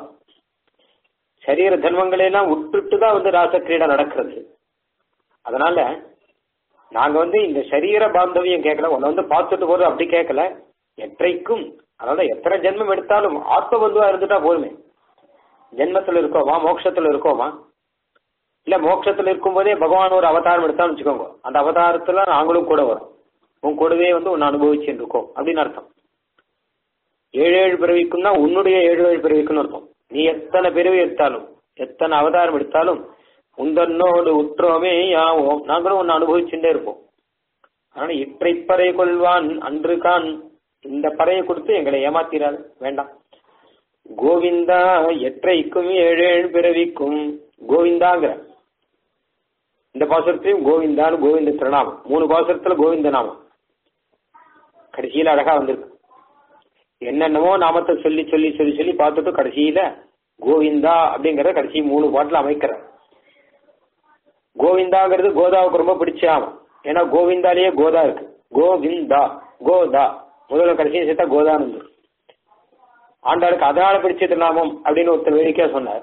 S2: சரீர தர்மங்களை எல்லாம் விட்டுட்டு தான் வந்து ராச கிரீடை நடக்கிறது அதனால நாங்க வந்து இந்த சரீர பாந்தவியம் கேட்கல உன்னை வந்து பார்த்துட்டு போறது அப்படி கேட்கல எற்றைக்கும் அதனால எத்தனை ஜென்மம் எடுத்தாலும் ஆத்ம பந்துவா இருந்துட்டா போதுமே ஜென்மத்துல இருக்கோமா மோட்சத்துல இருக்கோமா இல்ல மோட்சத்துல இருக்கும்போதே பகவான் ஒரு அவதாரம் எடுத்தான்னு வச்சுக்கோங்க அந்த அவதாரத்துல நாங்களும் கூட வரோம் உன் கூடவே வந்து உன்னை அனுபவிச்சுட்டு இருக்கோம் அப்படின்னு அர்த்தம் ஏழு ஏழு பிறவிக்கும்னா உன்னுடைய ஏழு ஏழு பிறவிக்குன்னு அர்த்தம் நீ எத்தனை பிறவி எடுத்தாலும் எத்தனை அவதாரம் எடுத்தாலும் உந்தன்னோடு உற்றோமே யாவோம் நாங்களும் உன்னை அனுபவிச்சுட்டே இருப்போம் அதனால இற்றைப்பறை கொள்வான் அன்று கான் இந்த பறையை கொடுத்து எங்களை ஏமாத்திராது வேண்டாம் கோவிந்தா எற்றைக்கும் ஏழு ஏழு பிறவிக்கும் கோவிந்தாங்கிற இந்த பாசுரத்திலையும் கோவிந்தான்னு கோவிந்த திருநாமம் மூணு பாசுரத்துல கோவிந்த நாமம் கடைசியில அழகா வந்திருக்கு என்னென்னமோ நாமத்தை சொல்லி சொல்லி சொல்லி சொல்லி பார்த்துட்டு கடைசியில கோவிந்தா அப்படிங்கிற கடைசி மூணு பாட்டுல அமைக்கிற கோவிந்தாங்கிறது கோதாவுக்கு ரொம்ப பிடிச்ச நாமம் ஏன்னா கோவிந்தாலேயே கோதா இருக்கு கோவிந்தா கோதா முதல்ல கடைசியும் சேர்த்தா கோதான்னு வந்துரும். ஆண்டாளுக்கு அதனால பிடிச்ச திருநாமம் அப்படின்னு ஒருத்தர் வேடிக்கையா சொன்னார்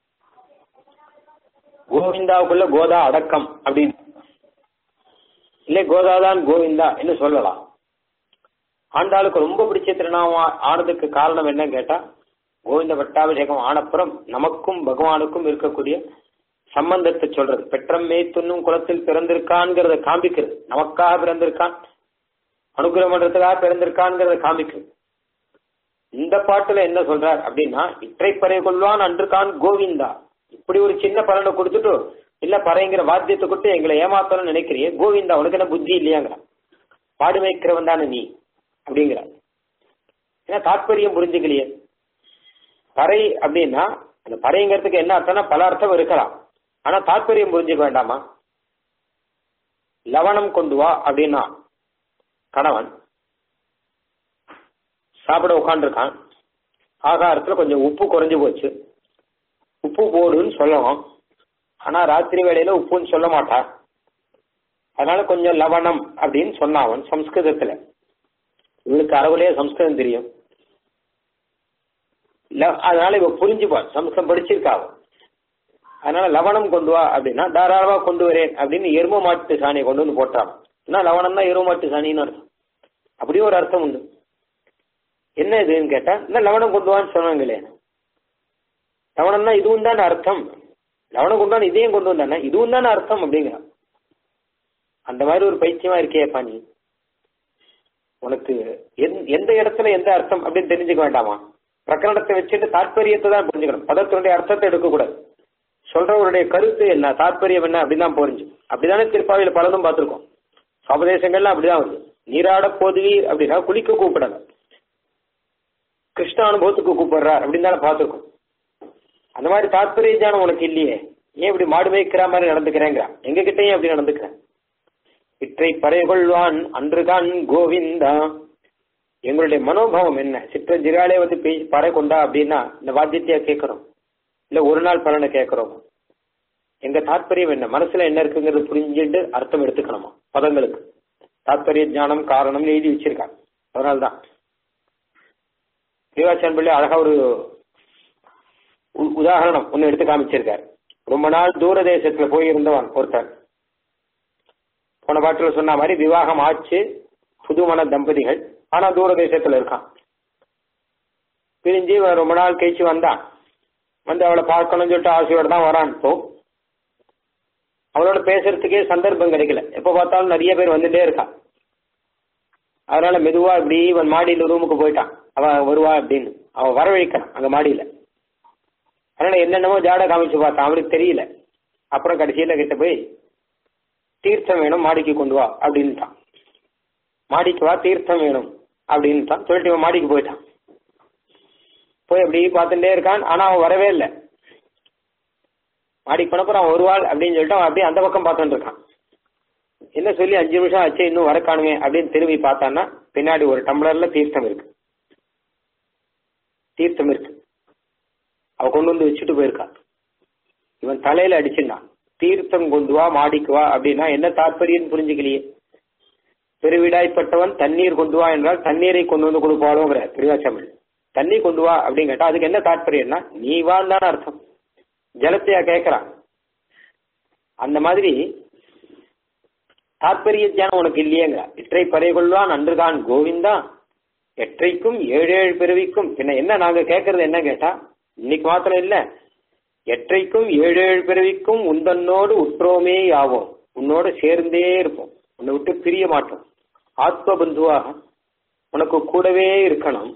S2: கோவிந்தாவுக்குள்ள கோதா அடக்கம் அப்படின்னு இல்லை கோதாதான் கோவிந்தா என்று சொல்லலாம் ஆண்டாளுக்கு ரொம்ப பிடிச்ச திருநாமம் ஆனதுக்கு காரணம் என்னன்னு கேட்டா கோவிந்த பட்டாபிஷேகம் ஆனப்புறம் நமக்கும் பகவானுக்கும் இருக்கக்கூடிய சம்பந்தத்தை சொல்றது பெற்றம் மேய்த்துண்ணும் குலத்தில் பிறந்திருக்கான்ங்கிறத காண்பிக்கிறது நமக்காக பிறந்திருக்கான் அனுகிரகம் பண்றதுக்காக பிறந்திருக்கான்ங்கிறத காண்பிக்கிறது இந்த பாட்டுல என்ன சொல்றார் அப்படின்னா இற்றை பறை கொள்வான் அன்று கான் கோவிந்தா இப்படி ஒரு சின்ன பலனை கொடுத்துட்டு இல்ல பறைங்கிற வாத்தியத்தை கொடுத்து எங்களை ஏமாத்தணும்னு நினைக்கிறியே கோவிந்தா உனக்கு என்ன புத்தி இல்லையாங்கிற பாடு வைக்கிறவன் தானே நீ அப்படிங்கிற ஏன்னா தாத்பரியம் புரிஞ்சுக்கலையே பறை அப்படின்னா அந்த பறைங்கிறதுக்கு என்ன அர்த்தம்னா பல அர்த்தம் இருக்கலாம் ஆனா தாத்பரியம் புரிஞ்சுக்க வேண்டாமா லவணம் கொண்டு வா அப்படின்னா கணவன் சாப்பிட உட்காந்துருக்கான் ஆகாரத்துல கொஞ்சம் உப்பு குறைஞ்சு போச்சு உப்பு போடுன்னு சொல்லணும் ஆனா ராத்திரி வேளையில உப்புன்னு சொல்ல மாட்டா அதனால கொஞ்சம் லவணம் அப்படின்னு சொன்னான் அவன் சம்ஸ்கிருதத்துல இவளுக்கு அறவுலயே சம்ஸ்கிருதம் தெரியும் ல- அதனால இவ புரிஞ்சுப்பா சம்ஸ்கிருதம் படிச்சிருக்கா அவ அதனால லவணம் கொண்டு வா அப்படின்னா தாராளமா கொண்டு வரேன் அப்படின்னு எரும மாட்டு சாணியை கொண்டு வந்து போட்டான் என்ன லவணம் தான் எரும மாட்டு சாணின்னு அர்த்தம் அப்படியும் ஒரு அர்த்தம் உண்டு என்ன இதுன்னு கேட்டா இந்த லவணம் கொண்டு வான்னு சொன்னாங்களே லவணம்னா இதுவும் தானே அர்த்தம் லவணம் கொண்டு வந்து இதையும் கொண்டு வந்தானே இதுவும் தானே அர்த்தம் அப்படிங்கிறான் அந்த மாதிரி ஒரு பைத்தியமா இருக்கேப்பா நீ உனக்கு எந்த- எந்த இடத்துல எந்த அர்த்தம் அப்படின்னு தெரிஞ்சுக்க வேண்டாமா பிரகரணத்தை வச்சுட்டு தாற்பயத்தை தான் புரிஞ்சுக்கணும் பதத்தினுடைய அர்த்தத்தை எடுக்கக்கூடாது சொல்றவருடைய கருத்து என்ன தாற்பயம் என்ன அப்படின்னு தான் புரிஞ்சு அப்படிதானே திருப்பாவையில பலதும் பார்த்திருக்கோம் சபதேசங்கள்லாம் அப்படிதான் வருது நீராட போதுவீர் அப்படின்னா குளிக்க கூப்பிடல கிருஷ்ண அனுபவத்துக்கு கூப்பிடுறார் அப்படின்னு தானே பார்த்திருக்கோம் அந்த மாதிரி தாற்பரிய ஞானம் உனக்கு இல்லையே ஏன் இப்படி மாடு மேய்க்கிற மாதிரி நடந்துக்கிறேங்கிறா எங்க கிட்டயும் அப்படி நடந்துக்கிறேன் இற்றை பறைகொள்வான் அன்றுதான் கோவிந்தா எங்களுடைய மனோபாவம் என்ன சிற்றஞ்சிறாலே வந்து பேசி பறை கொண்டா அப்படின்னா இந்த வாத்தியத்தையா கேட்கிறோம் இல்ல ஒரு நாள் பலனை கேட்கிறோம் எங்க தாற்பயம் என்ன மனசுல என்ன இருக்குங்கிறது புரிஞ்சுட்டு அர்த்தம் எடுத்துக்கணுமா பதங்களுக்கு தாற்பரிய ஞானம் காரணம் எழுதி வச்சிருக்காங்க அதனால்தான் தேவாச்சன் பிள்ளை அழகா ஒரு உ- உதாரணம் ஒன்னு எடுத்து காமிச்சிருக்காரு ரொம்ப நாள் தூர தேசத்துல போயிருந்தவன் ஒருத்தன் போன பாட்டுல சொன்ன மாதிரி விவாகம் ஆச்சு புதுமண தம்பதிகள் ஆனா தூர தேசத்துல இருக்கான் பிரிஞ்சு இவன் ரொம்ப நாள் கழிச்சு வந்தான் வந்து அவளை பார்க்கணும்னு சொல்லிட்டு ஆசையோட தான் வரான் இப்போ அவளோட பேசுறதுக்கே சந்தர்ப்பம் கிடைக்கல எப்ப பார்த்தாலும் நிறைய பேர் வந்துட்டே இருக்கான் அதனால மெதுவா இப்படி இவன் மாடியில ரூமுக்கு போயிட்டான் அவன் வருவா அப்படின்னு அவன் வரவழைக்கிறான் அங்க மாடியில அதனால என்னென்னமோ ஜாட காமிச்சு பார்த்தான் அவனுக்கு தெரியல அப்புறம் கடைசியில கிட்ட போய் தீர்த்தம் வேணும் மாடிக்கு கொண்டு வா அப்படின்ட்டான் மாடிக்கு வா தீர்த்தம் வேணும் அப்படின்ட்டான் சொல்லிட்டு இவன் மாடிக்கு போயிட்டான் போய் அப்படி பார்த்துட்டே இருக்கான் ஆனா அவன் வரவே இல்லை மாடிக்கு போனப்பறம் அவன் வருவாள் அப்படின்னு சொல்லிட்டு அவன் அப்படியே அந்த பக்கம் பார்த்துட்டு இருக்கான் என்ன சொல்லி அஞ்சு நிமிஷம் ஆச்சு இன்னும் வர காணுமே அப்படின்னு திரும்பி பார்த்தான்னா பின்னாடி ஒரு டம்ளர்ல தீர்த்தம் இருக்கு தீர்த்தம் இருக்கு அவ கொண்டு வந்து வச்சுட்டு போயிருக்கா இவன் தலையில அடிச்சிருந்தான் தீர்த்தம் கொண்டு வா மாடிக்கு வா அப்படின்னா என்ன தாற்பயம் புரிஞ்சுக்கலையே பெருவிடாய்ப்பட்டவன் தண்ணீர் கொண்டு வா என்றால் தண்ணீரை கொண்டு வந்து கொடுப்பாளோங்கிற திருவாச்சமிழ் தண்ணி கொண்டு வா அப்படின்னு கேட்டா அதுக்கு என்ன தாற்பயம்னா நீ வான்னு தானே அர்த்தம் ஜலத்தையா கேட்கறான் அந்த மாதிரி தாற்பரிய தியானம் உனக்கு இல்லையேங்க இற்றை பறை கொள்வான் அன்றுதான் கோவிந்தா எற்றைக்கும் ஏழு ஏழு பிறவிக்கும் பின்ன என்ன நாங்க கேட்கறது என்ன கேட்டா இன்னைக்கு மாத்திரம் இல்ல எற்றைக்கும் ஏழு ஏழு பிறவிக்கும் உந்தன்னோடு உற்றோமே ஆவோம் உன்னோட சேர்ந்தே இருப்போம் உன்னை விட்டு பிரிய மாட்டோம் ஆத்ம பந்துவாக உனக்கு கூடவே இருக்கணும்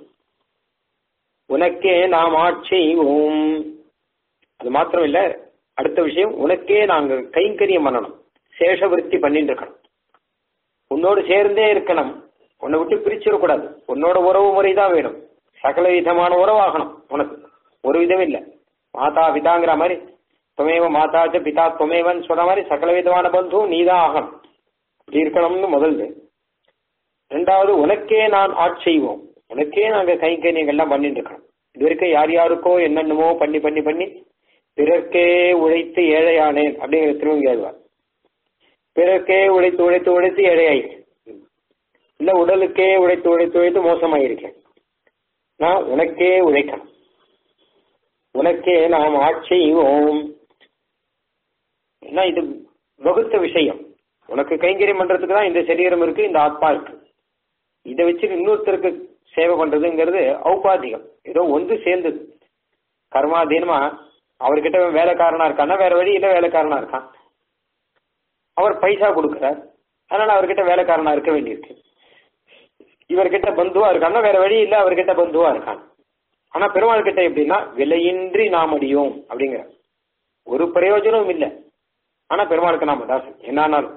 S2: உனக்கே நாம் ஆட்செய்வோம் அது மாத்திரம் இல்ல அடுத்த விஷயம் உனக்கே நாங்க கைங்கரியம் பண்ணணும் சேஷவிருத்தி பண்ணிட்டு இருக்கணும் உன்னோடு சேர்ந்தே இருக்கணும் உன்னை விட்டு பிரிச்சிடக்கூடாது உன்னோட உறவு முறை தான் வேணும் சகல விதமான உறவாகணும் உனக்கு ஒரு விதம் இல்ல மாதா பிதாங்கிற மாதிரி துமேவ மாதாச்ச பிதா துமேவன் சொன்ன மாதிரி சகல விதமான பந்து நீதான் ஆகணும் இப்படி இருக்கணும்னு முதல்ல ரெண்டாவது உனக்கே நான் ஆட்செய்வோம் உனக்கே நாங்க கைங்கரியங்கள்லாம் பண்ணிட்டு இருக்கோம் இது வரைக்கும் யார் யாருக்கோ என்னென்னமோ பண்ணி பண்ணி பண்ணி பிறர்க்கே உழைத்து ஏழையானேன் அப்படிங்கிற திருவங்க எழுவார் பிறர்க்கே உழைத்து உழைத்து உழைத்து ஏழையாயிரு இல்ல உடலுக்கே உழைத்து உழைத்து உழைத்து மோசமாயிருக்கேன் நான் உனக்கே உழைக்கணும் உனக்கே நாம் ஆட்செய்வோம் ஏன்னா இது வகுத்த விஷயம் உனக்கு கைங்கரியம் பண்றதுக்கு தான் இந்த சரீரம் இருக்கு இந்த ஆத்மா இருக்கு இதை வச்சு இன்னொருத்தருக்கு சேவை பண்றதுங்கிறது ஔபாதிகம் ஏதோ ஒன்று சேர்ந்தது கர்மாதீனமா அவர்கிட்ட வேலைக்காரனா இருக்கான்னா வேற வழியில வேலைக்காரனா இருக்கான் அவர் பைசா கொடுக்கிறார் அதனால அவர்கிட்ட வேலைக்காரனா இருக்க வேண்டியிருக்கு இவர்கிட்ட பந்துவா இருக்கான்னா வேற வழி இல்ல அவர்கிட்ட பந்துவா இருக்கான் ஆனா பெருமாள் கிட்ட எப்படின்னா விலையின்றி நாம் அடியோம் அப்படிங்கிற ஒரு பிரயோஜனமும் இல்லை ஆனா பெருமாளுக்கு நாம தாசன் என்னானாலும்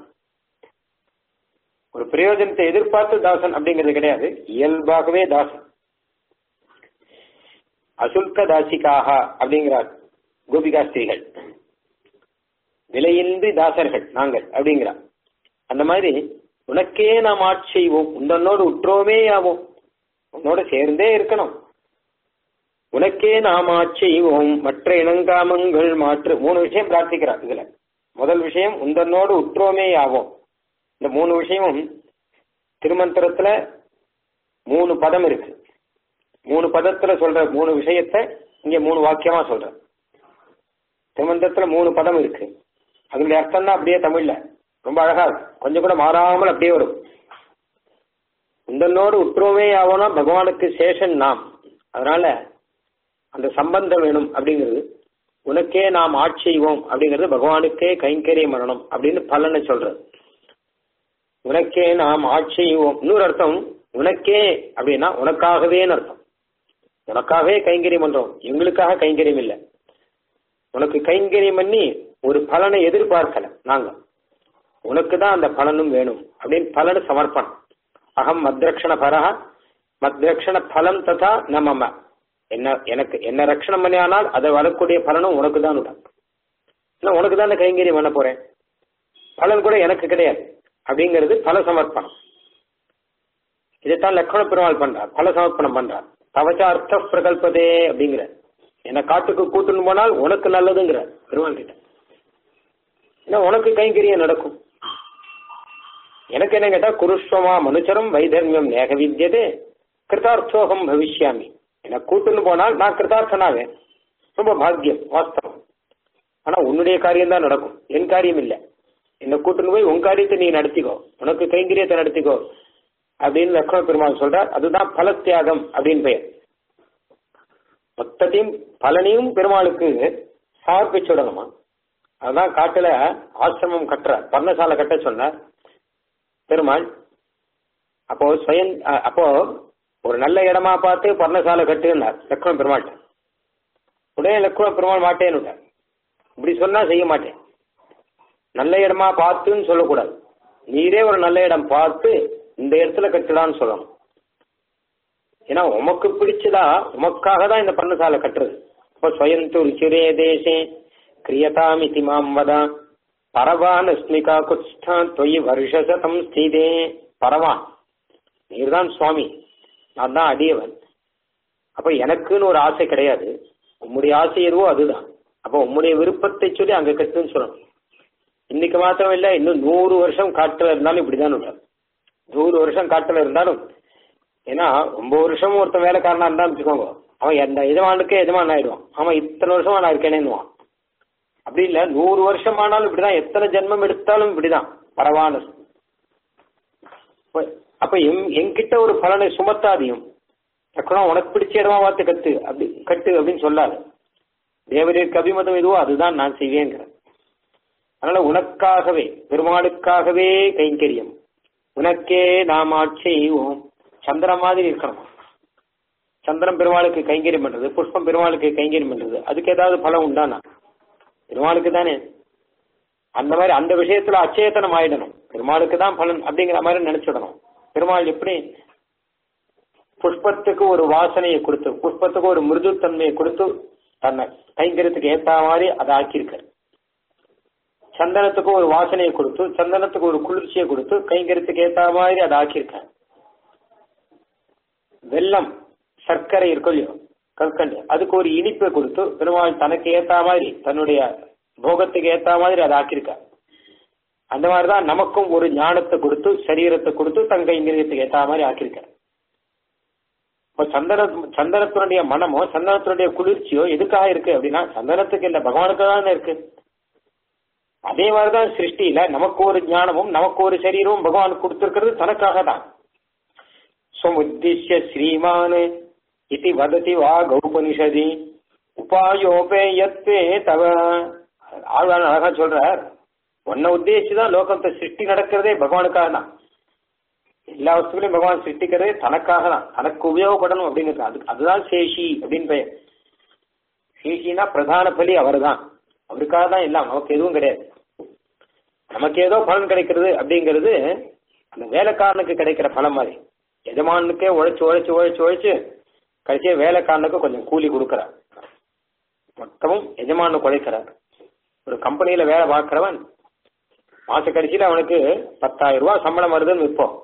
S2: ஒரு பிரயோஜனத்தை எதிர்பார்த்து தாசன் அப்படிங்கிறது கிடையாது இயல்பாகவே தாசன் அசுல்க தாசிக்காக அப்படிங்கிறார் கோபிகா ஸ்திரீகள் விலையின்றி தாசர்கள் நாங்கள் அப்படிங்கிறார் அந்த மாதிரி உனக்கே நாம் ஆட்சி செய்வோம் உன்னோடு உற்றோமே ஆவோம் உன்னோட சேர்ந்தே இருக்கணும் உனக்கே நாம் ஆட்சி செய்வோம் மற்ற இனங்காமங்கள் மாற்று மூணு விஷயம் பிரார்த்திக்கிறார் இதுல முதல் விஷயம் உந்தன்னோடு உற்றோமே ஆவோம் இந்த மூணு விஷயமும் திருமந்திரத்துல மூணு பதம் இருக்கு மூணு பதத்துல சொல்ற மூணு விஷயத்த இங்க மூணு வாக்கியமா சொல்ற திருமந்திரத்துல மூணு பதம் இருக்கு அதனுடைய அர்த்தம் தான் அப்படியே தமிழ்ல ரொம்ப அழகா இருக்கும் கொஞ்சம் கூட மாறாமல் அப்படியே வரும் உந்தனோடு உற்றோமே ஆவோம்னா பகவானுக்கு சேஷன் நாம் அதனால அந்த சம்பந்தம் வேணும் அப்படிங்கிறது உனக்கே நாம் ஆட்சி செய்வோம் அப்படிங்கிறது பகவானுக்கே கைங்கரியம் பண்ணணும் அப்படின்னு பலனை சொல்றது உனக்கே நாம் ஆட்சி செய்வோம் இன்னொரு அர்த்தம் உனக்கே அப்படின்னா உனக்காகவேன்னு அர்த்தம் உனக்காகவே கைங்கரியம் பண்றோம் எங்களுக்காக கைங்கரியம் இல்லை உனக்கு கைங்கரியம் பண்ணி ஒரு பலனை எதிர்பார்க்கல நாங்க உனக்கு தான் அந்த பலனும் வேணும் அப்படின்னு பலனு சமர்ப்பணம் அகம் மத்ரக்ஷண பரஹ மத்ரக்ஷண பலம் ததா நம்ம என்ன எனக்கு என்ன ரட்சணம் பண்ணியானால் அதை வரக்கூடிய பலனும் உனக்கு தான் விடும் இல்லை உனக்கு தான் கைங்கரியம் பண்ண போறேன் பலன் கூட எனக்கு கிடையாது அப்படிங்கிறது பல சமர்ப்பணம் இதைத்தான் லக்ஷ்மண பெருமாள் பண்றார் பல சமர்ப்பணம் பண்றார் தவச்ச அர்த்த பிரகல்பதே அப்படிங்கிற என்ன காட்டுக்கு கூட்டுன்னு போனால் உனக்கு நல்லதுங்கிற பெருமாள் கிட்ட ஏன்னா உனக்கு கைங்கரியம் நடக்கும் எனக்கு என்ன கேட்டா குருஷ்வமா மனுச்சரம் வைதர்மியம் நேக வித்தியதே கிருதார்த்தோகம் பவிஷ்யாமி என்ன கூட்டுன்னு போனால் நான் கிருதார்த்தனாவேன் ரொம்ப பாக்கியம் வாஸ்தவம் ஆனா உன்னுடைய காரியம் தான் நடக்கும் என் காரியம் இல்லை என்ன கூட்டுன்னு போய் உன் காரியத்தை நீ நடத்திக்கோ உனக்கு கைங்கரியத்தை நடத்திக்கோ அப்படின்னு லக்ஷ்மண பெருமாள் சொல்றார் அதுதான் பலத்தியாகம் அப்படின்னு பெயர் மொத்தத்தையும் பலனையும் பெருமாளுக்கு சமர்ப்பிச்சுடணுமா அதுதான் காட்டுல ஆசிரமம் கட்டுறார் பர்ணசாலை கட்ட சொன்னார் பெருமாள் அப்போ சுயன் அப்போ ஒரு நல்ல இடமா பார்த்து பர்ணசாலை கட்டுனார் லக்ஷ்மண பெருமாள் உடனே லக்ஷ்மண பெருமாள் மாட்டேன்னு இப்படி சொன்னா செய்ய மாட்டேன் நல்ல இடமா பார்த்துன்னு சொல்லக்கூடாது நீரே ஒரு நல்ல இடம் பார்த்து இந்த இடத்துல கட்டுடான்னு சொல்லணும் ஏன்னா உமக்கு பிடிச்சதா உமக்காக தான் இந்த பர்ணசாலை கட்டுறது இப்போ ஸ்வயந்து ருச்சிரே தேசே கிரியதாமிதி மாம் வதா பரவான் அஸ்மிகா குஷ்டா தொய் வருஷசதம் ஸ்தீதே பரவான் நீர்தான் சுவாமி நான் தான் அடியவன் அப்ப எனக்குன்னு ஒரு ஆசை கிடையாது உம்முடைய ஆசை எதுவோ அதுதான் அப்போ உம்முடைய விருப்பத்தை சொல்லி அங்க கட்டுன்னு சொல்லணும் இன்னைக்கு மாத்திரம் இல்ல இன்னும் நூறு வருஷம் காட்டுல இருந்தாலும் இப்படிதான் விடும் நூறு வருஷம் காட்டுல இருந்தாலும் ஏன்னா ரொம்ப வருஷமும் ஒருத்தன் வேலைக்காரனா இருந்தான்னு வச்சுக்கோங்க அவன் எந்த எஜமானுக்கே எஜமான் ஆயிடுவான் அவன் இத்தனை வருஷமா நான் இருக்கேனேன்னுவான் அப்படி இல்ல நூறு வருஷம் ஆனாலும் இப்படிதான் எத்தனை ஜென்மம் எடுத்தாலும் இப்படிதான் பரவான அப்ப எம் என்கிட்ட ஒரு பலனை சுமத்தாதியும் தக்கணும் உனக்கு பிடிச்ச இடமா பார்த்து கட்டு அப்படி கட்டு அப்படின்னு சொல்லாது தேவரீருக்கு அபிமதம் எதுவோ அதுதான் நான் செய்வேங்கிறேன் அதனால உனக்காகவே பெருமாளுக்காகவே கைங்கரியம் உனக்கே நாம் ஆட்சி செய்வோம் சந்திரன் மாதிரி இருக்கணும் சந்திரன் பெருமாளுக்கு கைங்கரியம் பண்றது புஷ்பம் பெருமாளுக்கு கைங்கரியம் பண்றது அதுக்கு ஏதாவது பலம் உண்டானா பெருமாளுக்கு தானே அந்த மாதிரி அந்த விஷயத்துல அச்சேதனம் ஆயிடணும் பெருமாளுக்கு தான் பலன் அப்படிங்கிற மாதிரி நினைச்சிடணும் பெருமாள் எப்படி புஷ்பத்துக்கு ஒரு வாசனையை கொடுத்து புஷ்பத்துக்கு ஒரு மிருதுத்தன்மையை கொடுத்து தன்னை கைங்கரியத்துக்கு ஏத்த மாதிரி அதை ஆக்கியிருக்காரு சந்தனத்துக்கு ஒரு வாசனையை கொடுத்து சந்தனத்துக்கு ஒரு குளிர்ச்சியை கொடுத்து கைங்கரியத்துக்கு ஏத்த மாதிரி அதை ஆக்கியிருக்காரு வெள்ளம் சர்க்கரை இருக்கும் இல்லையோ கற்கண்டு அதுக்கு ஒரு இனிப்பை கொடுத்து பெருமாள் தனக்கு ஏத்த மாதிரி தன்னுடைய போகத்துக்கு ஏத்த மாதிரி அதை ஆக்கியிருக்கார் அந்த மாதிரிதான் நமக்கும் ஒரு ஞானத்தை கொடுத்து சரீரத்தை கொடுத்து தன் கைங்கரியத்துக்கு ஏத்த மாதிரி ஆக்கியிருக்கார் இப்போ சந்தன சந்தனத்தினுடைய மனமோ சந்தனத்தினுடைய குளிர்ச்சியோ எதுக்காக இருக்கு அப்படின்னா சந்தனத்துக்கு இல்ல பகவானுக்கு தான் இருக்கு அதே மாதிரிதான் சிருஷ்டியில நமக்கு ஒரு ஞானமும் நமக்கு ஒரு சரீரமும் பகவான் கொடுத்திருக்கிறது தனக்காக தான் स्वमुद्दिश्य श्रीमान् इति वदति वा गौपनिषदि உபாயோபேயத்தே தவ ஆழ்வான் அழகா சொல்றார் உன்னை உத்தேசிச்சுதான் லோகத்தை சிருஷ்டி நடக்கிறதே பகவானுக்காக தான் எல்லா வஸ்துக்களையும் பகவான் சிருஷ்டிக்கிறதே தனக்காக தான் தனக்கு உபயோகப்படணும் அப்படிங்கிறது அது அதுதான் சேஷி அப்படின்னு பெயர் சேஷினா பிரதான பலி அவர் தான் அவருக்காக தான் எல்லாம் நமக்கு எதுவும் கிடையாது நமக்கு ஏதோ பலன் கிடைக்கிறது அப்படிங்கிறது அந்த வேலைக்காரனுக்கு கிடைக்கிற பலம் மாதிரி எஜமானுக்கே உழைச்சு உழைச்சு உழைச்சு உழைச்சு கடைசியா வேலைக்காரனுக்கு கொஞ்சம் கூலி கொடுக்கறார் மொத்தமும் எஜமானு குழைக்கிறார் ஒரு கம்பெனியில வேலை பார்க்கிறவன் மாச கடைசியில அவனுக்கு பத்தாயிரம் ரூபாய் சம்பளம் வருதுன்னு விற்போம்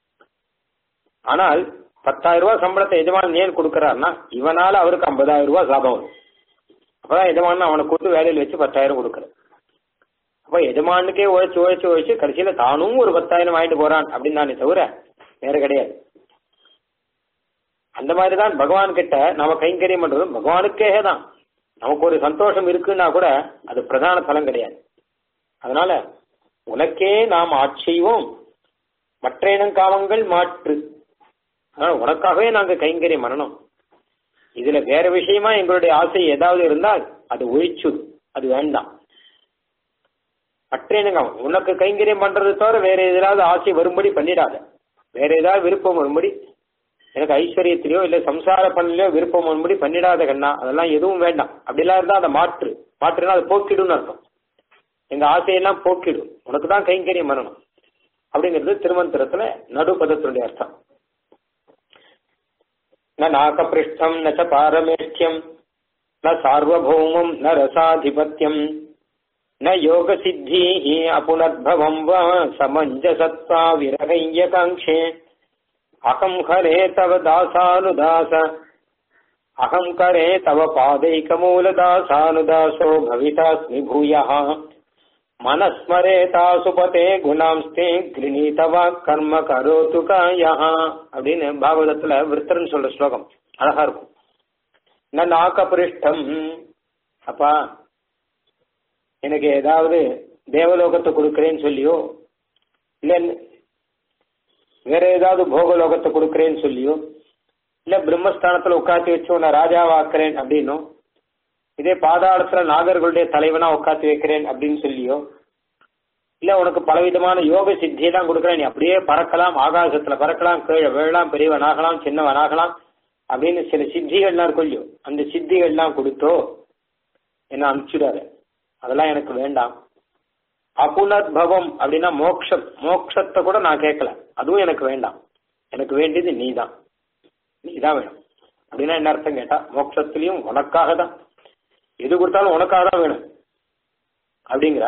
S2: ஆனால் பத்தாயிரம் ரூபாய் சம்பளத்தை எஜமான் ஏன் கொடுக்கறாருன்னா இவனால அவருக்கு ஐம்பதாயிரம் ரூபாய் லாபம் வரும் அப்பதான் எஜமான் அவனை கூட்டு வேலையில் வச்சு பத்தாயிரம் கொடுக்கறாரு அப்ப எஜமானுக்கே உழைச்சு உழைச்சு உழைச்சு கடைசியில தானும் ஒரு பத்தாயிரம் வாங்கிட்டு போறான் அப்படின்னு தானே தவிர வேற கிடையாது அந்த மாதிரிதான் பகவான் கிட்ட நாம கைங்கரியம் பண்றதும் பகவானுக்கே தான் நமக்கு ஒரு சந்தோஷம் இருக்குன்னா கூட அது பிரதான பலம் கிடையாது அதனால உனக்கே நாம் ஆட்சிவோம் மற்ற இனங்காவங்கள் மாற்று அதனால உனக்காகவே நாங்க கைங்கரியம் பண்ணணும் இதுல வேற விஷயமா எங்களுடைய ஆசை ஏதாவது இருந்தால் அது ஒழிச்சு அது வேண்டாம் மற்றேன காமம் உனக்கு கைங்கரியம் பண்றது தவிர வேற எதாவது ஆசை வரும்படி பண்ணிடாத வேற ஏதாவது விருப்பம் வரும்படி எனக்கு ஐஸ்வர்யத்திலயோ இல்ல சம்சார பண்ணலையோ விருப்பம் வரும்படி பண்ணிடாத கண்ணா அதெல்லாம் எதுவும் வேண்டாம் அப்படிலாம் இருந்தா அதை மாற்று மாற்றுனா அதை போக்கிடும்னு அர்த்தம் எங்க ஆசையெல்லாம் போக்கிடும் உனக்கு தான் கைங்கரியம் பண்ணணும் அப்படிங்கிறது திருமந்திரத்துல நடுப்பதத்தினுடைய அர்த்தம் ந நாகபிருஷ்டம் ந ச பாரமேஷ்டியம் ந சார்வபௌமம் ந ரசாதிபத்தியம் ந யோக சித்தி அபுனர்பவம் வா சமஞ்சசத்வா விரகையகாங்கே அகம் ஹரே தவ தாசானுதாச அகம் கரே தவ பாதைகமூலதாசானுதாசோ பவிதாஸ்மி பூயः மனஸ்மரே தாசுபதே குணாம்ஸ்தே கிருணீதவா கர்ம கரோத்து காயः அப்படின்னு பாகவதத்துல விருத்தரன் சொல்ற ஸ்லோகம் அழகா இருக்கும் ந நாகபிருஷ்டம் அப்பா எனக்கு ஏதாவது தேவலோகத்தை கொடுக்கறேன்னு சொல்லியோ இல்ல வேற ஏதாவது போகலோகத்தை கொடுக்கறேன்னு சொல்லியோ இல்ல பிரம்மஸ்தானத்துல உட்காத்தி வச்சு உன்னை ராஜாவாக்குறேன் அப்படின்னும் இதே பாதாளத்துல நாகர்களுடைய தலைவனா உட்காத்தி வைக்கிறேன் அப்படின்னு சொல்லியோ இல்ல உனக்கு பலவிதமான யோக சித்தியெல்லாம் கொடுக்குறேன் நீ அப்படியே பறக்கலாம் ஆகாசத்துல பறக்கலாம் கீழே விழலாம் பெரியவனாகலாம் சின்னவனாகலாம் அப்படின்னு சில சித்திகள்லாம் இருக்கும் இல்லையோ அந்த சித்திகள்லாம் கொடுத்தோ என்ன அனுப்பிச்சுடாரு அதெல்லாம் எனக்கு வேண்டாம் அபுனர்பவம் அப்படின்னா மோக்ஷம் மோக்ஷத்தை கூட நான் கேட்கல அதுவும் எனக்கு வேண்டாம் எனக்கு வேண்டியது நீ தான் நீ தான் வேணும் அப்படின்னா என்ன அர்த்தம் கேட்டா மோட்சத்திலையும் உனக்காக தான் எது கொடுத்தாலும் உனக்காக தான் வேணும் அப்படிங்கிற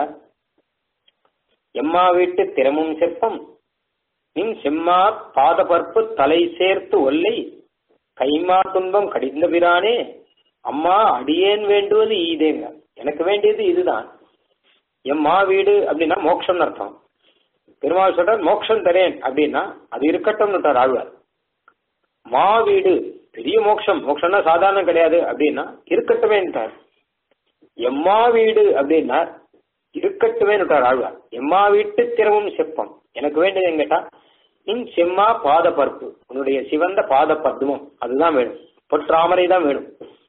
S2: எம்மா வீட்டு திறமும் செப்பம் நின் செம்மா பாதபற்பு தலை சேர்த்து ஒல்லை கைமா துன்பம் கடிந்த பிரானே அம்மா அடியேன் வேண்டுவது ஈதேங்க எனக்கு வேண்டியது இதுதான் எம்மா வீடு அப்படின்னா மோட்சம்னு அர்த்தம் பெருமாள் சொல்றார் மோட்சம் தரேன் அப்படின்னா அது இருக்கட்டும்னு ஆழ்வார் மா வீடு பெரிய மோட்சம் மோட்சம்னா சாதாரணம் கிடையாது அப்படின்னா இருக்கட்டுமேன்ட்டார் எம்மா வீடு அப்படின்னா இருக்கட்டுமே ஆழ்வார் எம்மா வீட்டு திறமும் செப்பம் எனக்கு வேண்டியது கேட்டா இன் செம்மா பாத பருப்பு உன்னுடைய சிவந்த பாத பத்மம் அதுதான் வேணும் பொற்றாமரை தான் வேணும்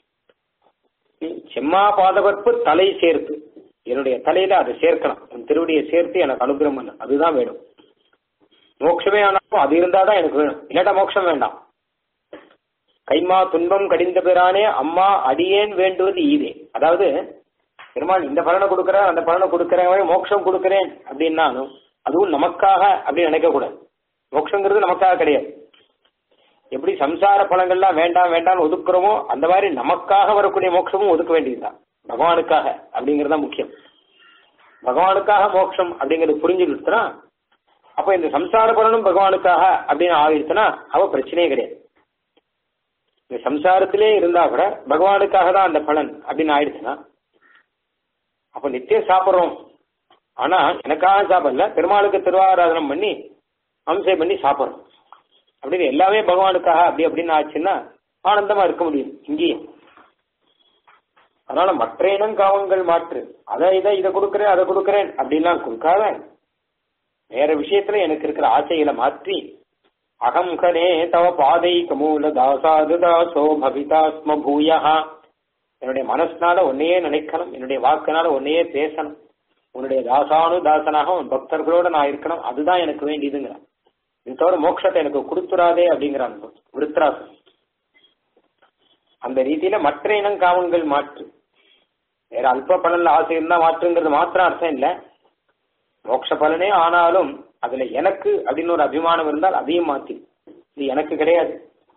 S2: செம்மா பாத பருப்பு தலை சேர்த்து என்னுடைய தலையில அதை சேர்க்கணும் உன் திருவடியை சேர்த்து எனக்கு அனுகிரகம் பண்ண அதுதான் வேணும் மோட்சமே ஆனாலும் அது இருந்தாதான் எனக்கு வேணும் இல்லாட்டா மோட்சம் வேண்டாம் கைமா துன்பம் கடிந்த பிறானே அம்மா அடியேன் வேண்டுவது ஈதே அதாவது பெருமாள் இந்த பலனை கொடுக்குறேன் அந்த பலனை கொடுக்குறேன் மோட்சம் கொடுக்குறேன் அப்படின்னாலும் அதுவும் நமக்காக அப்படின்னு நினைக்க கூடாது மோட்சங்கிறது நமக்காக கிடையாது எப்படி சம்சார பலங்கள்லாம் வேண்டாம் வேண்டாம்னு ஒதுக்குறோமோ அந்த மாதிரி நமக்காக வரக்கூடிய மோட்சமும் ஒதுக்க வேண்டியதுதான் பகவானுக்காக அப்படிங்கிறது தான் முக்கியம் பகவானுக்காக மோட்சம் அப்படிங்கிறது புரிஞ்சுக்கிட்டுனா அப்ப இந்த சம்சார பலனும் பகவானுக்காக அப்படின்னு ஆகிடுச்சுன்னா அவ பிரச்சனையே கிடையாது இந்த சம்சாரத்திலே இருந்தா கூட பகவானுக்காக தான் அந்த பலன் அப்படின்னு ஆயிடுச்சுன்னா அப்ப நித்தியம் சாப்பிட்றோம் ஆனா எனக்காக சாப்பிடல பெருமாளுக்கு திருவாராதனம் பண்ணி அம்சை பண்ணி சாப்பிட்றோம் அப்படின்னு எல்லாமே பகவானுக்காக அப்படி அப்படின்னு ஆச்சுன்னா ஆனந்தமா இருக்க முடியும் இங்கேயும் அதனால மற்ற இனம் காவங்கள் மாற்று அதை இதை இதை கொடுக்குறேன் அதை கொடுக்குறேன் அப்படின்லாம் கொடுக்காத வேற விஷயத்துல எனக்கு இருக்கிற ஆசைகளை மாற்றி அகம் கனே தவ பாதை கமூல தாசாது தாசோ பவிதாஸ்ம பூயா என்னுடைய மனசுனால உன்னையே நினைக்கணும் என்னுடைய வாக்குனால உன்னையே பேசணும் உன்னுடைய தாசானு தாசனாக உன் பக்தர்களோட நான் இருக்கணும் அதுதான் எனக்கு வேண்டியதுங்கிற இது தவிர மோட்சத்தை எனக்கு கொடுத்துறாதே அப்படிங்கிறான் விருத்ராசன் அந்த ரீதியில மற்ற இனம் காமங்கள் மாற்று வேற அல்ப பலன்ல ஆசை இருந்தா மாற்றுங்கிறது மாத்திரம் அர்த்தம் இல்ல மோட்ச பலனே ஆனாலும் அதுல எனக்கு அப்படின்னு ஒரு அபிமானம் இருந்தால் அதையும் மாத்தி இது எனக்கு கிடையாது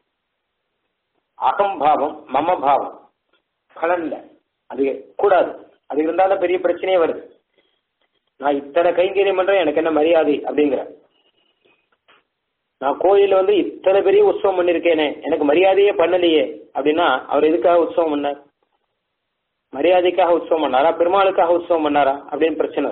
S2: அகம்பாவம் மம பாவம் பலன்ல அது கூடாது அது இருந்தாலும் பெரிய பிரச்சனையே வருது நான் இத்தனை கைங்கரியம் பண்றேன் எனக்கு என்ன மரியாதை அப்படிங்கிற நான் கோயில வந்து இத்தனை பெரிய உற்சவம் பண்ணிருக்கேனே எனக்கு மரியாதையே பண்ணலையே அப்படின்னா அவர் எதுக்காக உற்சவம் பண்ணார் மரியாதைக்காக உற்சவம் பண்ணாரா பெருமாளுக்காக உற்சவம் பண்ணாரா அப்படின்னு பிரச்சனை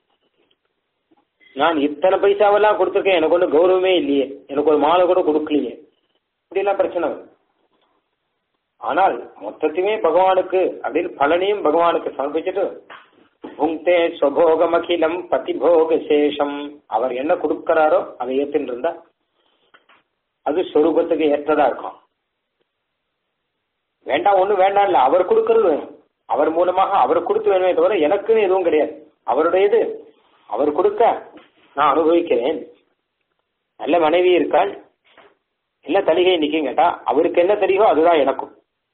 S2: நான் இத்தனை பைசாவெல்லாம் கொடுத்துருக்கேன் எனக்கு ஒன்றும் கௌரவமே இல்லையே எனக்கு ஒரு மாலை கூட கொடுக்கலையே அப்படிலாம் பிரச்சனை வரும் ஆனால் மொத்தத்தையுமே பகவானுக்கு அப்படின்னு பலனையும் பகவானுக்கு சமர்ப்பிச்சுட்டு புங்தே ஸ்வபோகம் அகிலம் பதிபோக சேஷம் அவர் என்ன கொடுக்கிறாரோ அதை ஏத்துட்டு இருந்தா அது சொரூபத்துக்கு ஏற்றதா இருக்கும் வேண்டாம் ஒண்ணு வேண்டாம் இல்ல அவர் கொடுக்கறது வேணும் அவர் மூலமாக அவர் கொடுத்து வேணுமே தவிர எனக்குன்னு எதுவும் கிடையாது அவருடையது அவர் கொடுக்க நான் அனுபவிக்கிறேன் நல்ல மனைவி இருக்காள் என்ன தலிகை நிற்கும் கேட்டா அவருக்கு என்ன தெரியுமோ அதுதான் எனக்கும்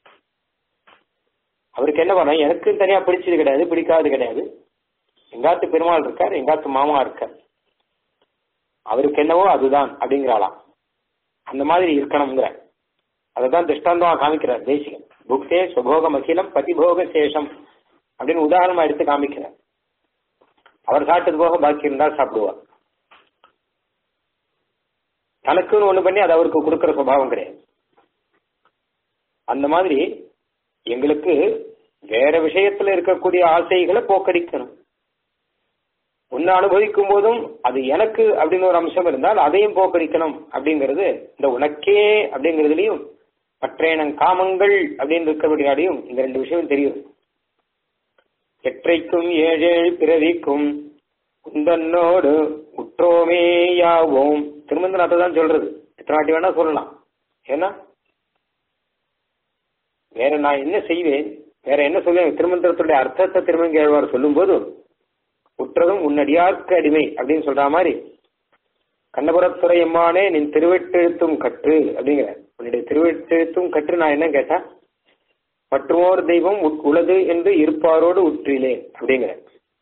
S2: அவருக்கு என்ன பண்ண எனக்கு தனியா பிடிச்சது கிடையாது பிடிக்காது கிடையாது எங்காத்து பெருமாள் இருக்கார் எங்காத்து மாமா இருக்கார் அவருக்கு என்னவோ அதுதான் அப்படிங்கிறாளாம் அந்த மாதிரி இருக்கணுங்கிற அதுதான் திருஷ்டாந்தமா காமிக்கிறார் தேசிகன் புக்தே சுபோகம் அகிலம் பதிபோக சேஷம் அப்படின்னு உதாரணமா எடுத்து காமிக்கிறார் அவர் சாப்பிட்டது போக பாக்கி இருந்தா சாப்பிடுவார் தனக்குன்னு ஒண்ணு பண்ணி அது அவருக்கு கொடுக்கிற சுபாவம் கிடையாது அந்த மாதிரி எங்களுக்கு வேற விஷயத்துல இருக்கக்கூடிய ஆசைகளை போக்கடிக்கணும் ஒன்னு அனுபவிக்கும் போதும் அது எனக்கு அப்படின்னு ஒரு அம்சம் இருந்தால் அதையும் போக்கடிக்கணும் அப்படிங்கிறது இந்த உனக்கே அப்படிங்கிறதுலயும் மற்றேனங் காமங்கள் அப்படின்னு இருக்கிறபடியாலையும் இந்த ரெண்டு விஷயம் தெரியும் எற்றைக்கும் ஏழேழு பிறவிக்கும் குந்தன்னோடு உற்றோமேயாவோம் திருமந்தன் தான் சொல்றது எத்தனை வாட்டி வேணா சொல்லலாம் ஏன்னா வேற நான் என்ன செய்வேன் வேற என்ன சொல்லுவேன் திருமந்திரத்துடைய அர்த்தத்தை திருமங்கேழ்வார் சொல்லும் போது உற்றதும் உன்னடியார்க்கு அடிமை அப்படின்னு சொல்ற மாதிரி கண்ணபுரத்துறை எம்மானே நின் திருவெட்டெழுத்தும் கற்று அப்படிங்கிற உன்னுடைய திருவெட்டெழுத்தும் கற்று நான் என்ன கேட்டேன் மற்றுமோர் தெய்வம் உட்- உளது என்று இருப்பாரோடு உற்றிலே அப்படிங்கிற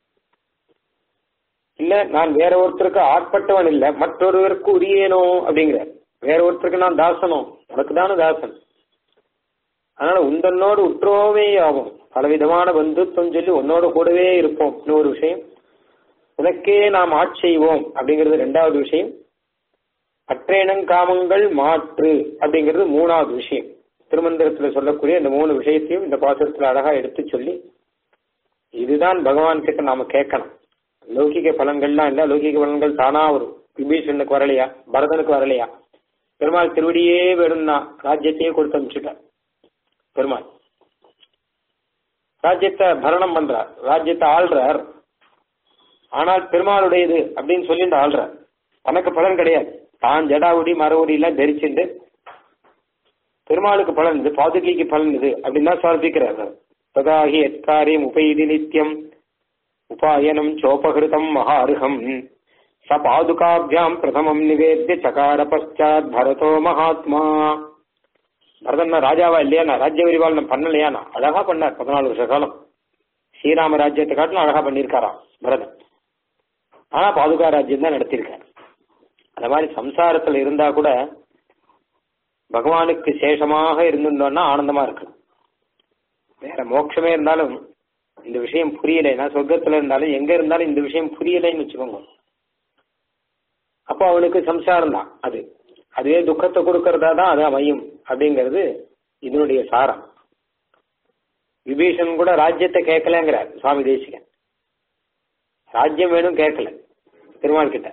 S2: இல்ல நான் வேற ஒருத்தருக்கு ஆட்பட்டவன் இல்ல மற்றொருவருக்கு உரியேனோ அப்படிங்கிற வேற ஒருத்தருக்கு நான் தாசனோ உனக்கு தானே தாசன் அதனால உந்தன்னோடு உற்றோமே ஆகும் பலவிதமான பந்துத்துவம் சொல்லி உன்னோட கூடவே இருப்போம் இன்னொரு விஷயம் உனக்கே நாம் ஆட்செய்வோம் அப்படிங்கிறது ரெண்டாவது விஷயம் அற்றேனங் காமங்கள் மாற்று அப்படிங்கிறது மூணாவது விஷயம் திருமந்திரத்துல சொல்லக்கூடிய இந்த மூணு விஷயத்தையும் இந்த பாசுரத்துல அழகா எடுத்து சொல்லி இதுதான் பகவான் கிட்ட நாம கேட்கணும் லௌகிக பலன்கள்லாம் இல்ல லௌகிக பலன்கள் தானா வரும் விபீஷனுக்கு வரலையா பரதனுக்கு வரலையா பெருமாள் திருவடியே வேணும்னா ராஜ்யத்தையே கொடுத்து அனுப்பிச்சுட்டார் பெருமாள் ராஜ்யத்தை பரணம் பண்றார் ராஜ்யத்தை ஆள்றார் ஆனால் பெருமாளுடையது அப்படின்னு சொல்லிட்டு ஆள்றார் தனக்கு பலன் கிடையாது தான் ஜடாவுடி மரவுடி எல்லாம் தரிச்சுண்டு பெருமாளுக்கு பலன் இது பாதுகைக்கு பலன் இது அப்படின்னு தான் சமர்ப்பிக்கிறார் ததாகி எத்காரியம் உபயிதி நித்தியம் உபாயனம் சோபகிருதம் மகாருகம் ச பாதுகாபியாம் பிரதமம் நிவேத்திய சகார பశ్చాத் பரதோ மகாத்மா பரதன் ராஜாவா இல்லையா ராஜ்ய விரிவாளனம் பண்ணலையானா அழகா பண்ணார் பதினாலு வருஷ காலம் ஸ்ரீராம ராஜ்யத்தை காட்டிலும் அழகா பண்ணியிருக்காராம் பரதன் ஆனா பாதுகா ராஜ்யம் தான் நடத்தியிருக்கார் அந்த மாதிரி சம்சாரத்துல இருந்தா கூட பகவானுக்கு சேஷமாக இருந்திருந்தோம்னா ஆனந்தமா இருக்கு வேற மோட்சமே இருந்தாலும் இந்த விஷயம் புரியலைன்னா சொர்க்கத்துல இருந்தாலும் எங்க இருந்தாலும் இந்த விஷயம் புரியலைன்னு வச்சுக்கோங்க அப்போ அவனுக்கு சம்சாரம் தான் அது அதுவே துக்கத்தை கொடுக்கறதா தான் அது அமையும் அப்படிங்கிறது இதனுடைய சாரம் விபீஷன் கூட ராஜ்யத்தை கேட்கலங்கிறார் சுவாமி தேசிகன் ராஜ்யம் வேணும் கேட்கல பெருமாள் கிட்ட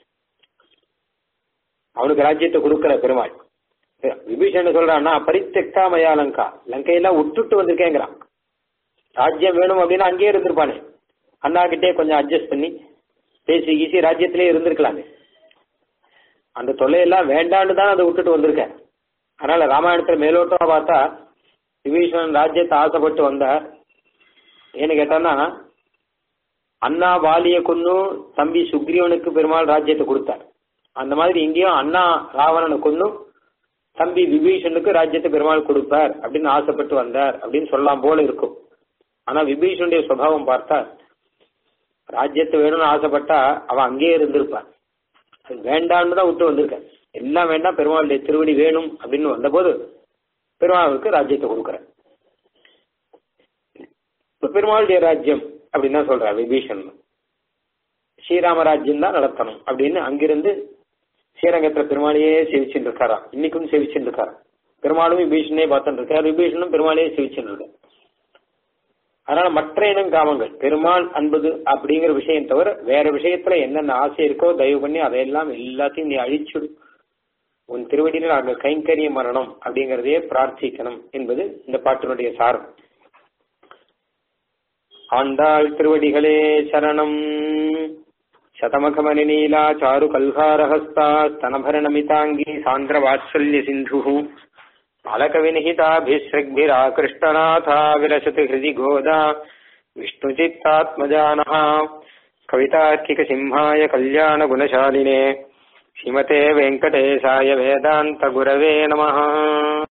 S2: அவனுக்கு ராஜ்யத்தை கொடுக்கற பெருமாள் விபீஷன் சொல்றான்னா பரித்தெக்தா மயா லங்கா லங்கையெல்லாம் விட்டுட்டு வந்திருக்கேங்கிறான் ராஜ்யம் வேணும் அப்படின்னா அங்கேயே இருந்திருப்பானே அண்ணா கிட்டே கொஞ்சம் அட்ஜஸ்ட் பண்ணி பேசி கீசி ராஜ்யத்திலே இருந்திருக்கலாமே அந்த தொல்லையெல்லாம் வேண்டான்னு தான் அதை விட்டுட்டு வந்திருக்கேன் அதனால ராமாயணத்துல மேலோட்டமா பார்த்தா விபீஷணன் ராஜ்யத்தை ஆசைப்பட்டு வந்தார் ஏன்னு கேட்டான்னா அண்ணா வாலிய கொன்னு தம்பி சுக்ரீவனுக்கு பெருமாள் ராஜ்யத்தை கொடுத்தார் அந்த மாதிரி இங்கேயும் அண்ணா ராவணனை கொன்னு தம்பி விபீஷனுக்கு ராஜ்யத்தை பெருமாள் கொடுப்பார் அப்படின்னு ஆசைப்பட்டு வந்தார் அப்படின்னு சொல்லலாம் போல இருக்கும் ஆனா விபீஷனுடைய சுபாவம் பார்த்தா ராஜ்யத்தை வேணும்னு ஆசைப்பட்டா அவன் அங்கேயே இருந்திருப்பான் அது வேண்டான்னு தான் விட்டு வந்திருக்கேன் எல்லாம் வேண்டாம் பெருமாளுடைய திருவடி வேணும் அப்படின்னு வந்தபோது பெருமாளுக்கு ராஜ்யத்தை கொடுக்குறேன் இப்ப பெருமாளுடைய ராஜ்யம் அப்படின்னு தான் சொல்றார் விபீஷன் ஸ்ரீராம ராஜ்யம் தான் நடத்தணும் அப்படின்னு அங்கிருந்து ஸ்ரீரங்கத்துல பெருமாளையே சேவிச்சுட்டு இருக்காராம் இன்னைக்கும் சேவிச்சுட்டு இருக்காராம் பெருமாளும் விபீஷனே பார்த்துட்டு இருக்கார் விபீஷனும் பெருமாளையே சேவிச்சுட்டு இருக்கார் அதனால மற்ற இனம் காமங்கள் பெருமாள் அன்பது அப்படிங்கிற விஷயம் தவிர வேற விஷயத்துல என்னென்ன ஆசை இருக்கோ தயவு பண்ணி அதையெல்லாம் எல்லாத்தையும் நீ அழிச்சுடு உன் திருவடியில் நாங்கள் கைங்கரிய மரணம் அப்படிங்கறதையே பிரார்த்திக்கணும் என்பது இந்த பாட்டினுடைய சாரம் ஆண்டாள் திருவடிகளே சரணம் சதமகமணி நீலா சாரு கல்காரஹஸ்தா स्तनभरणमिताङ्गी सान्द्रवात्सल्य सिन्धुः बालकविनिहिताभिसृग्भिराकृष्टनाथा विलसति हृदि गोदा विष्णुचित्तात्मजानः कवितार्किकसिंहाय कल्याणगुणशालिने श्रीमते वेङ्कटेशाय वेदान्तगुरवे नमः